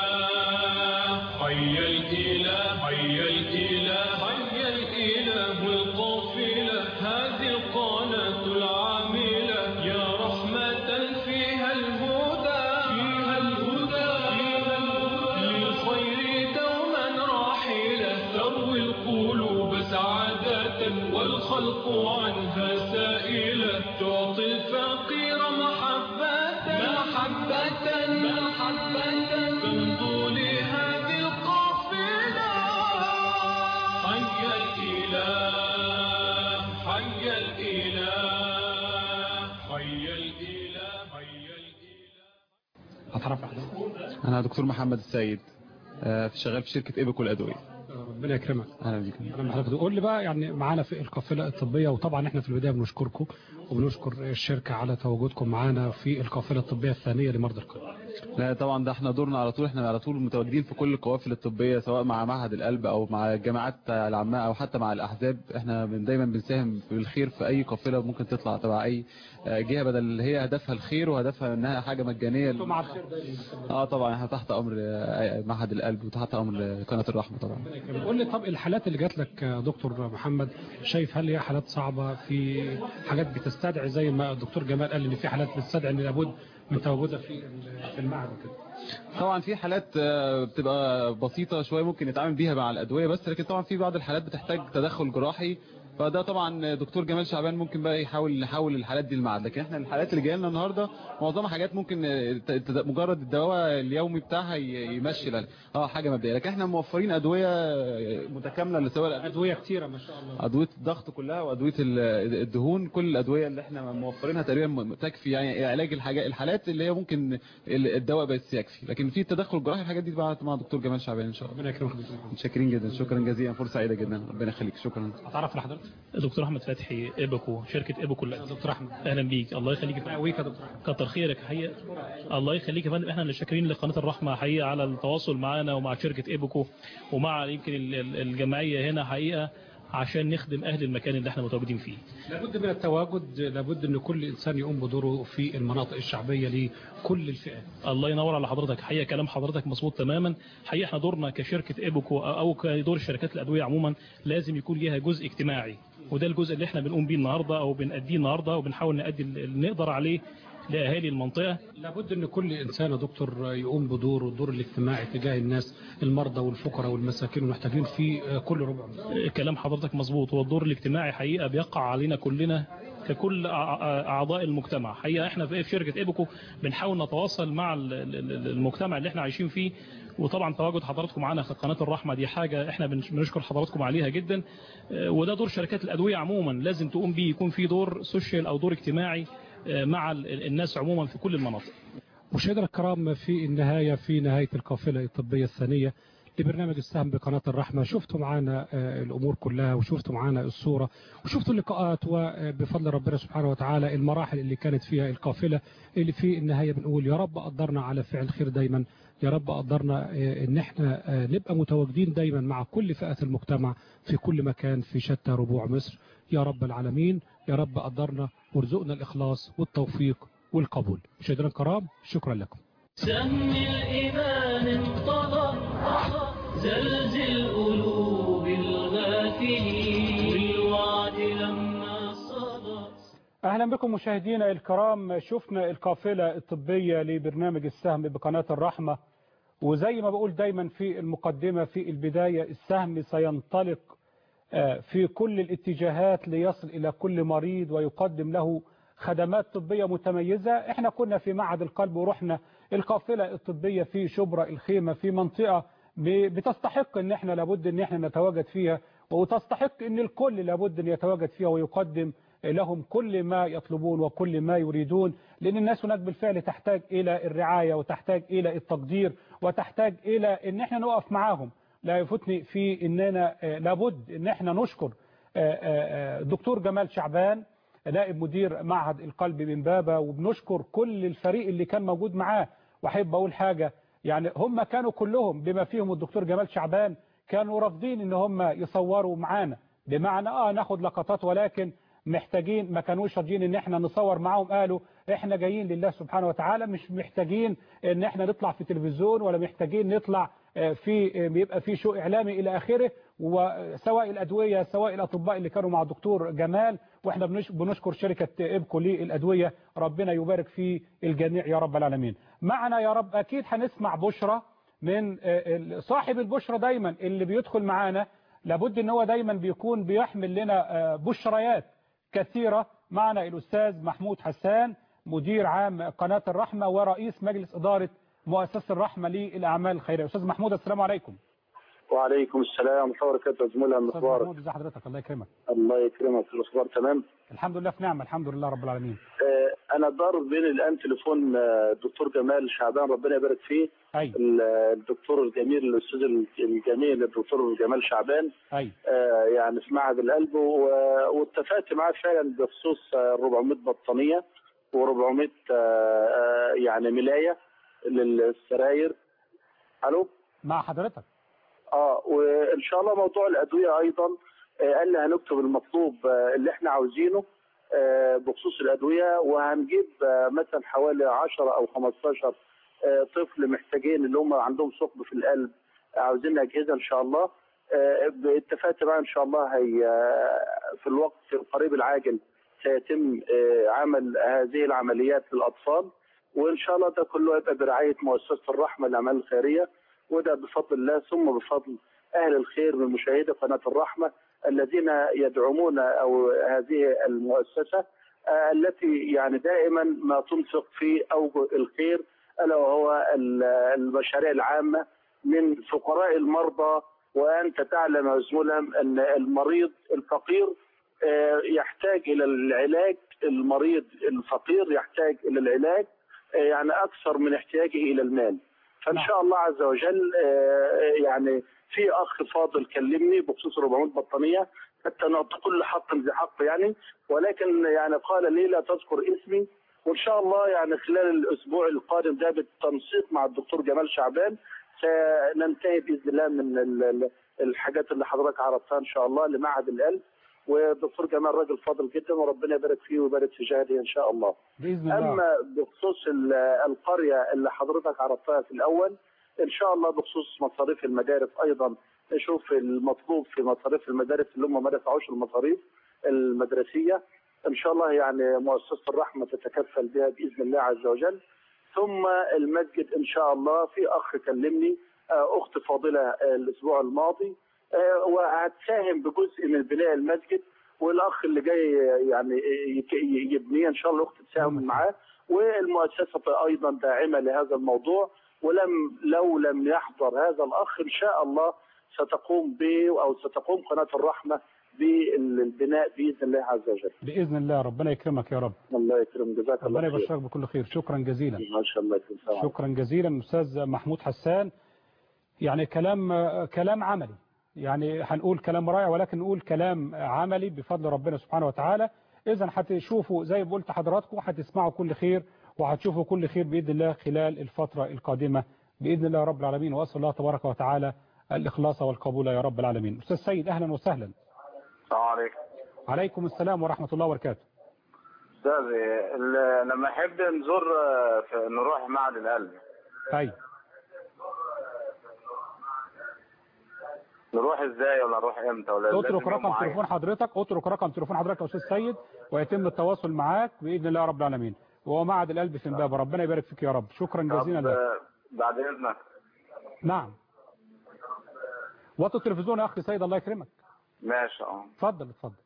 حي الإله حي الإله حي الإله القافلة هذه القناة العاملة يا رحمة فيها الهدى فيها الهدى فيها الهدى للخير دوما راحلة تروي القلوب سعادة والخلق عنها سائلة تعطي الفقير محبة محبة محبة من طول هذه القافلة حي الإله حي الإله حي الإله حي هتعرف حضرتك أنا دكتور محمد السيد آه، شغال في شركة إيبكو الأدوية ربنا يكرمك أهلا بيك انا حضرتك قول لي بقى يعني معانا في القافله الطبيه وطبعا احنا في البدايه بنشكركم وبنشكر الشركه على تواجدكم معانا في القافله الطبيه الثانيه لمرضى القلب لا طبعا ده احنا دورنا على طول احنا على طول متواجدين في كل القوافل الطبية سواء مع معهد القلب او مع الجامعات العامة او حتى مع الاحزاب احنا من دايما بنساهم في الخير في اي قافلة ممكن تطلع تبع اي آه، جهة بدل اللي هي هدفها الخير وهدفها انها حاجة مجانية مع الخير اه طبعا احنا تحت امر آه، معهد القلب وتحت امر قناة الرحمة طبعا قول لي طب الحالات اللي جات لك يا دكتور محمد شايف هل هي حالات صعبه في حاجات بتستدعي زي ما الدكتور جمال قال ان في حالات بتستدعي ان لابد من تواجدها في في المعهد وكده طبعا في حالات آه، بتبقى بسيطة شوية ممكن نتعامل بيها مع الأدوية بس لكن طبعا في بعض الحالات بتحتاج تدخل جراحي فده طبعا دكتور جمال شعبان ممكن بقى يحاول نحول الحالات دي للمعهد لكن احنا الحالات اللي جايه لنا النهارده معظمها حاجات ممكن آه، ت- ت- مجرد الدواء اليومي بتاعها ي- يمشي لنا اه حاجه مبدئيه لكن احنا موفرين ادويه آه، متكامله لسواء ادويه كتيره ما شاء الله ادويه الضغط كلها وادويه ال- الدهون كل الادويه اللي احنا موفرينها تقريبا م- تكفي يعني علاج الحاجات الحالات اللي هي ممكن ال- الدواء بس يكفي لكن في التدخل الجراحي الحاجات دي بقى مع دكتور جمال شعبان ان شاء الله ربنا يكرمك متشكرين جدا شكرا جزيلا فرصه سعيده جدا ربنا يخليك شكرا اتعرف لحضرتك دكتور احمد فتحي ايبكو شركه ايبكو دكتور احمد اهلا بيك الله يخليك يا فندم يا دكتور كتر خيرك حقيقه الله يخليك يا فندم احنا اللي شاكرين لقناه الرحمه حقيقه على التواصل معانا ومع شركه ايبكو ومع يمكن ال- ال- الجمعيه هنا حقيقه عشان نخدم اهل المكان اللي احنا متواجدين فيه لابد من التواجد لابد ان كل انسان يقوم بدوره في المناطق الشعبيه لكل الفئات الله ينور على حضرتك حقيقه كلام حضرتك مظبوط تماما حقيقه احنا دورنا كشركه ايبوكو او كدور شركات الادويه عموما لازم يكون ليها جزء اجتماعي وده الجزء اللي احنا بنقوم بيه النهارده او بنأديه النهارده وبنحاول نأدي اللي نقدر عليه لاهالي المنطقه لابد ان كل انسان يا دكتور يقوم بدوره الدور الاجتماعي تجاه الناس المرضى والفقراء والمساكين والمحتاجين في كل ربع كلام حضرتك مظبوط هو الدور الاجتماعي حقيقه بيقع علينا كلنا ككل أع- اعضاء المجتمع حقيقه احنا في شركه ايبوكو بنحاول نتواصل مع ال- ال- المجتمع اللي احنا عايشين فيه وطبعا تواجد حضراتكم معانا في قناه الرحمه دي حاجه احنا بنش- بنشكر حضراتكم عليها جدا آه، وده دور شركات الادويه عموما لازم تقوم بيه يكون في دور سوشيال او دور اجتماعي آه، مع ال- الناس عموما في كل المناطق مشاهدينا الكرام في النهاية في نهاية القافلة الطبية الثانية لبرنامج السهم بقناة الرحمة شفتوا معانا آه، الأمور كلها وشفتوا معانا الصورة وشفتوا اللقاءات وبفضل ربنا سبحانه وتعالى المراحل اللي كانت فيها القافلة اللي في النهاية بنقول يا رب قدرنا على فعل خير دايما يا رب قدرنا آه، ان احنا آه، نبقى متواجدين دايما مع كل فئات المجتمع في كل مكان في شتى ربوع مصر يا رب العالمين يا رب قدرنا وارزقنا الإخلاص والتوفيق والقبول مشاهدينا الكرام شكرا لكم سهم الإيمان انطلق زلزل قلوب الغافلين بالوعد لما صدى أهلا بكم مشاهدينا الكرام شفنا القافلة الطبية لبرنامج السهم بقناة الرحمة وزي ما بقول دايما في المقدمة في البداية السهم سينطلق آه، في كل الاتجاهات ليصل إلى كل مريض ويقدم له خدمات طبية متميزة احنا كنا في معهد القلب ورحنا القافلة الطبية في شبرا الخيمة في منطقة ب- بتستحق ان احنا لابد ان احنا نتواجد فيها وتستحق ان الكل لابد ان يتواجد فيها ويقدم لهم كل ما يطلبون وكل ما يريدون لأن الناس هناك بالفعل تحتاج إلى الرعاية وتحتاج إلى التقدير وتحتاج إلى أن احنا نقف معاهم لا يفوتني في أننا آه، لابد أن احنا نشكر دكتور جمال شعبان نائب مدير معهد القلب من بابا وبنشكر كل الفريق اللي كان موجود معاه واحب اقول حاجة يعني هم كانوا كلهم بما فيهم الدكتور جمال شعبان كانوا رافضين ان هم يصوروا معانا بمعنى اه ناخد لقطات ولكن محتاجين ما كانوش راضيين ان احنا نصور معاهم قالوا احنا جايين لله سبحانه وتعالى مش محتاجين ان احنا نطلع في تلفزيون ولا محتاجين نطلع في بيبقى في شو اعلامي الى اخره وسواء الادويه سواء الاطباء اللي كانوا مع الدكتور جمال واحنا بنشكر شركه ابكو للادويه ربنا يبارك في الجميع يا رب العالمين معنا يا رب اكيد هنسمع بشرى من صاحب البشرى دايما اللي بيدخل معانا لابد ان هو دايما بيكون بيحمل لنا بشريات كثيرة معنا الأستاذ محمود حسان مدير عام قناة الرحمة ورئيس مجلس إدارة مؤسسة الرحمة للأعمال الخيرية أستاذ محمود السلام عليكم وعليكم السلام ورحمة الله وبركاته زميلنا أستاذ المخبار محمود ازي حضرتك الله يكرمك الله يكرمك الأخبار تمام الحمد لله في نعمة الحمد لله رب العالمين آه، أنا ضارب بين الآن تليفون آه، الدكتور جمال شعبان ربنا يبارك فيه أي ال- الدكتور الجميل الأستاذ الجميل الدكتور جمال شعبان أي آه، يعني في معهد القلب و- واتفقت معاه فعلا بخصوص آه، 400 بطانية و400 يعني ملاية للسراير الو مع حضرتك اه وان شاء الله موضوع الادويه ايضا آه، قال لي هنكتب المطلوب آه، اللي احنا عاوزينه آه، بخصوص الادويه وهنجيب آه، مثلا حوالي 10 او 15 آه، طفل محتاجين اللي هم عندهم ثقب في القلب آه، عاوزين اجهزه ان شاء الله آه، اتفقت بقى ان شاء الله هي آه، في الوقت القريب العاجل سيتم آه، عمل هذه العمليات للاطفال وان شاء الله ده كله يبقى برعايه مؤسسه الرحمه للاعمال الخيريه وده بفضل الله ثم بفضل اهل الخير من مشاهدي قناه الرحمه الذين يدعمون او هذه المؤسسه آه، التي يعني دائما ما تنفق في اوجه الخير الا وهو ال- المشاريع العامه من فقراء المرضى وانت تعلم يا زملهم ان المريض الفقير آه، يحتاج الى العلاج المريض الفقير يحتاج الى العلاج آه، يعني اكثر من احتياجه الى المال فان شاء الله عز وجل آه، يعني في اخ فاضل كلمني بخصوص 400 بطانيه حتى نعطي كل حق ذي حق يعني ولكن يعني قال لي لا تذكر اسمي وان شاء الله يعني خلال الاسبوع القادم ده بالتنسيق مع الدكتور جمال شعبان سننتهي باذن الله من ال- ال- الحاجات اللي حضرتك عرضتها ان شاء الله لمعهد القلب والدكتور جمال راجل فاضل جدا وربنا يبارك فيه ويبارك في جهده ان شاء الله. بإذن الله اما بخصوص ال- القريه اللي حضرتك عرضتها في الاول ان شاء الله بخصوص مصاريف المدارس ايضا نشوف المطلوب في مصاريف المدارس اللي هم ما دفعوش المصاريف المدرسيه ان شاء الله يعني مؤسسه الرحمه تتكفل بها باذن الله عز وجل ثم المسجد ان شاء الله في اخ كلمني آه، اخت فاضله آه، الاسبوع الماضي آه، وهتساهم بجزء من بناء المسجد والاخ اللي جاي يعني يك- يبنيه ان شاء الله الاخت تساهم معاه والمؤسسه ايضا داعمه لهذا الموضوع ولم لو لم يحضر هذا الاخ ان شاء الله ستقوم به او ستقوم قناه الرحمه بالبناء باذن الله عز وجل. بإذن الله ربنا يكرمك يا رب الله يكرم جزاك الله ربنا خير. يبشرك بكل خير شكرا جزيلا ما شاء الله يكرم سلام عليكم. شكرا جزيلا أستاذ محمود حسان يعني كلام كلام عملي يعني هنقول كلام رائع ولكن نقول كلام عملي بفضل ربنا سبحانه وتعالى إذا هتشوفوا زي ما قلت حضراتكم هتسمعوا كل خير وهتشوفوا كل خير بإذن الله خلال الفترة القادمة بإذن الله رب العالمين وأسأل الله تبارك وتعالى الإخلاص والقبول يا رب العالمين أستاذ سيد أهلا وسهلا السلام عليكم عليكم السلام ورحمة الله وبركاته استاذي ال- لما احب نزور آه، في- نروح معهد القلب أي نروح ازاي ولا نروح امتى ولا لازم اترك يوم رقم معين؟ تليفون حضرتك اترك رقم تليفون حضرتك يا استاذ سيد ويتم التواصل معاك باذن الله رب العالمين وهو معهد القلب في امبابه ربنا يبارك فيك يا رب شكرا جزيلا طب لك آه، بعد اذنك نعم وطي التلفزيون يا اخي سيد الله يكرمك ماشي اه اتفضل اتفضل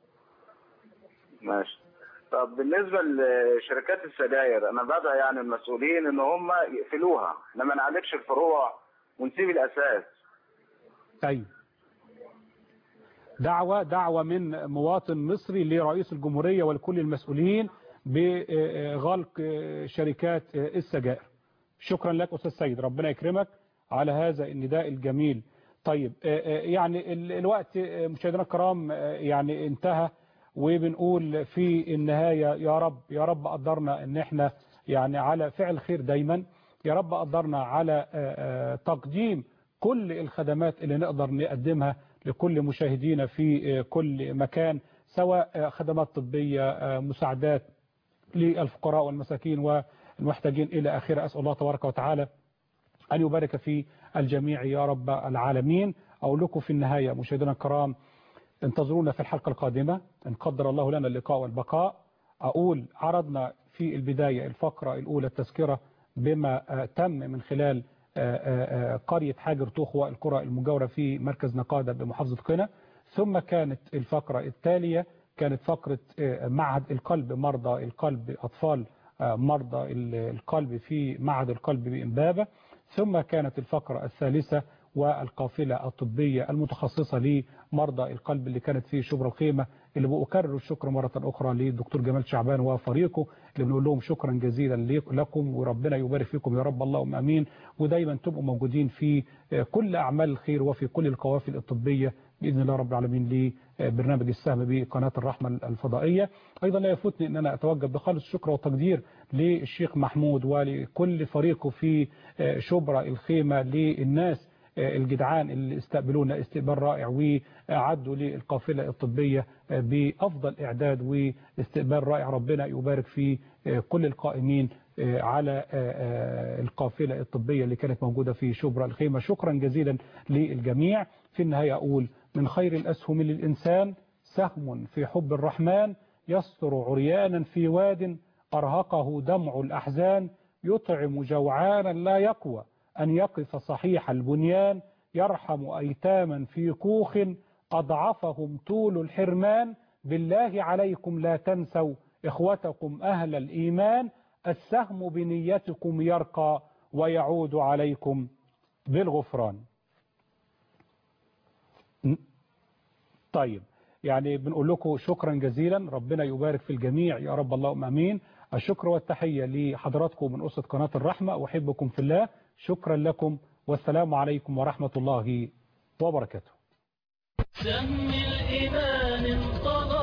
ماشي طب بالنسبه لشركات السجاير انا بدعي يعني المسؤولين ان هم يقفلوها احنا ما نعالجش الفروع ونسيب الاساس طيب دعوة دعوة من مواطن مصري لرئيس الجمهورية ولكل المسؤولين بغلق شركات السجائر شكرا لك أستاذ سيد ربنا يكرمك على هذا النداء الجميل طيب آه، آه، يعني ال- الوقت آه، مشاهدينا الكرام آه، يعني انتهى وبنقول في النهاية يا رب يا رب قدرنا ان احنا يعني على فعل خير دايما يا رب قدرنا على آه، آه، تقديم كل الخدمات اللي نقدر نقدمها لكل مشاهدينا في آه، كل مكان سواء آه، خدمات طبية آه، مساعدات للفقراء والمساكين والمحتاجين إلى آخره أسأل الله تبارك وتعالى أن يبارك في الجميع يا رب العالمين أقول لكم في النهاية مشاهدينا الكرام انتظرونا في الحلقة القادمة إن قدر الله لنا اللقاء والبقاء أقول عرضنا في البداية الفقرة الأولى التذكرة بما آه، تم من خلال آه، آه، آه، قرية حاجر طوخوة القرى المجاورة في مركز نقادة بمحافظة قنا ثم كانت الفقرة التالية كانت فقرة آه، معهد القلب مرضى القلب أطفال آه، مرضى ال- القلب في معهد القلب بإمبابة ثم كانت الفقرة الثالثة والقافلة الطبية المتخصصة لمرضى القلب اللي كانت في شبرا الخيمة اللي بأكرر الشكر مرة أخرى للدكتور جمال شعبان وفريقه اللي بنقول لهم شكرا جزيلا ليك- لكم وربنا يبارك فيكم يا رب اللهم أمين ودايما تبقوا موجودين في آه، كل أعمال الخير وفي كل القوافل الطبية بإذن الله رب العالمين لبرنامج السهم بقناة الرحمة الفضائية أيضا لا يفوتني أن أنا أتوجه بخالص الشكر والتقدير للشيخ محمود ولكل فريقه في آه، شبرا الخيمة للناس آه، الجدعان اللي استقبلونا استقبال رائع وأعدوا للقافلة الطبية آه، بأفضل إعداد واستقبال رائع ربنا يبارك في آه، كل القائمين آه، على آه، آه، القافلة الطبية اللي كانت موجودة في شبرا الخيمة شكرا جزيلا للجميع في النهاية أقول من خير الأسهم للإنسان سهم في حب الرحمن يستر عريانا في واد أرهقه دمع الأحزان يطعم جوعانا لا يقوى أن يقف صحيح البنيان يرحم أيتاما في كوخ أضعفهم طول الحرمان بالله عليكم لا تنسوا إخوتكم أهل الإيمان السهم بنيتكم يرقى ويعود عليكم بالغفران طيب يعني بنقول لكم شكرا جزيلا ربنا يبارك في الجميع يا رب اللهم امين الشكر والتحية لحضراتكم من أسرة قناة الرحمة أحبكم في الله شكرا لكم والسلام عليكم ورحمة الله وبركاته سهم الإيمان انقضى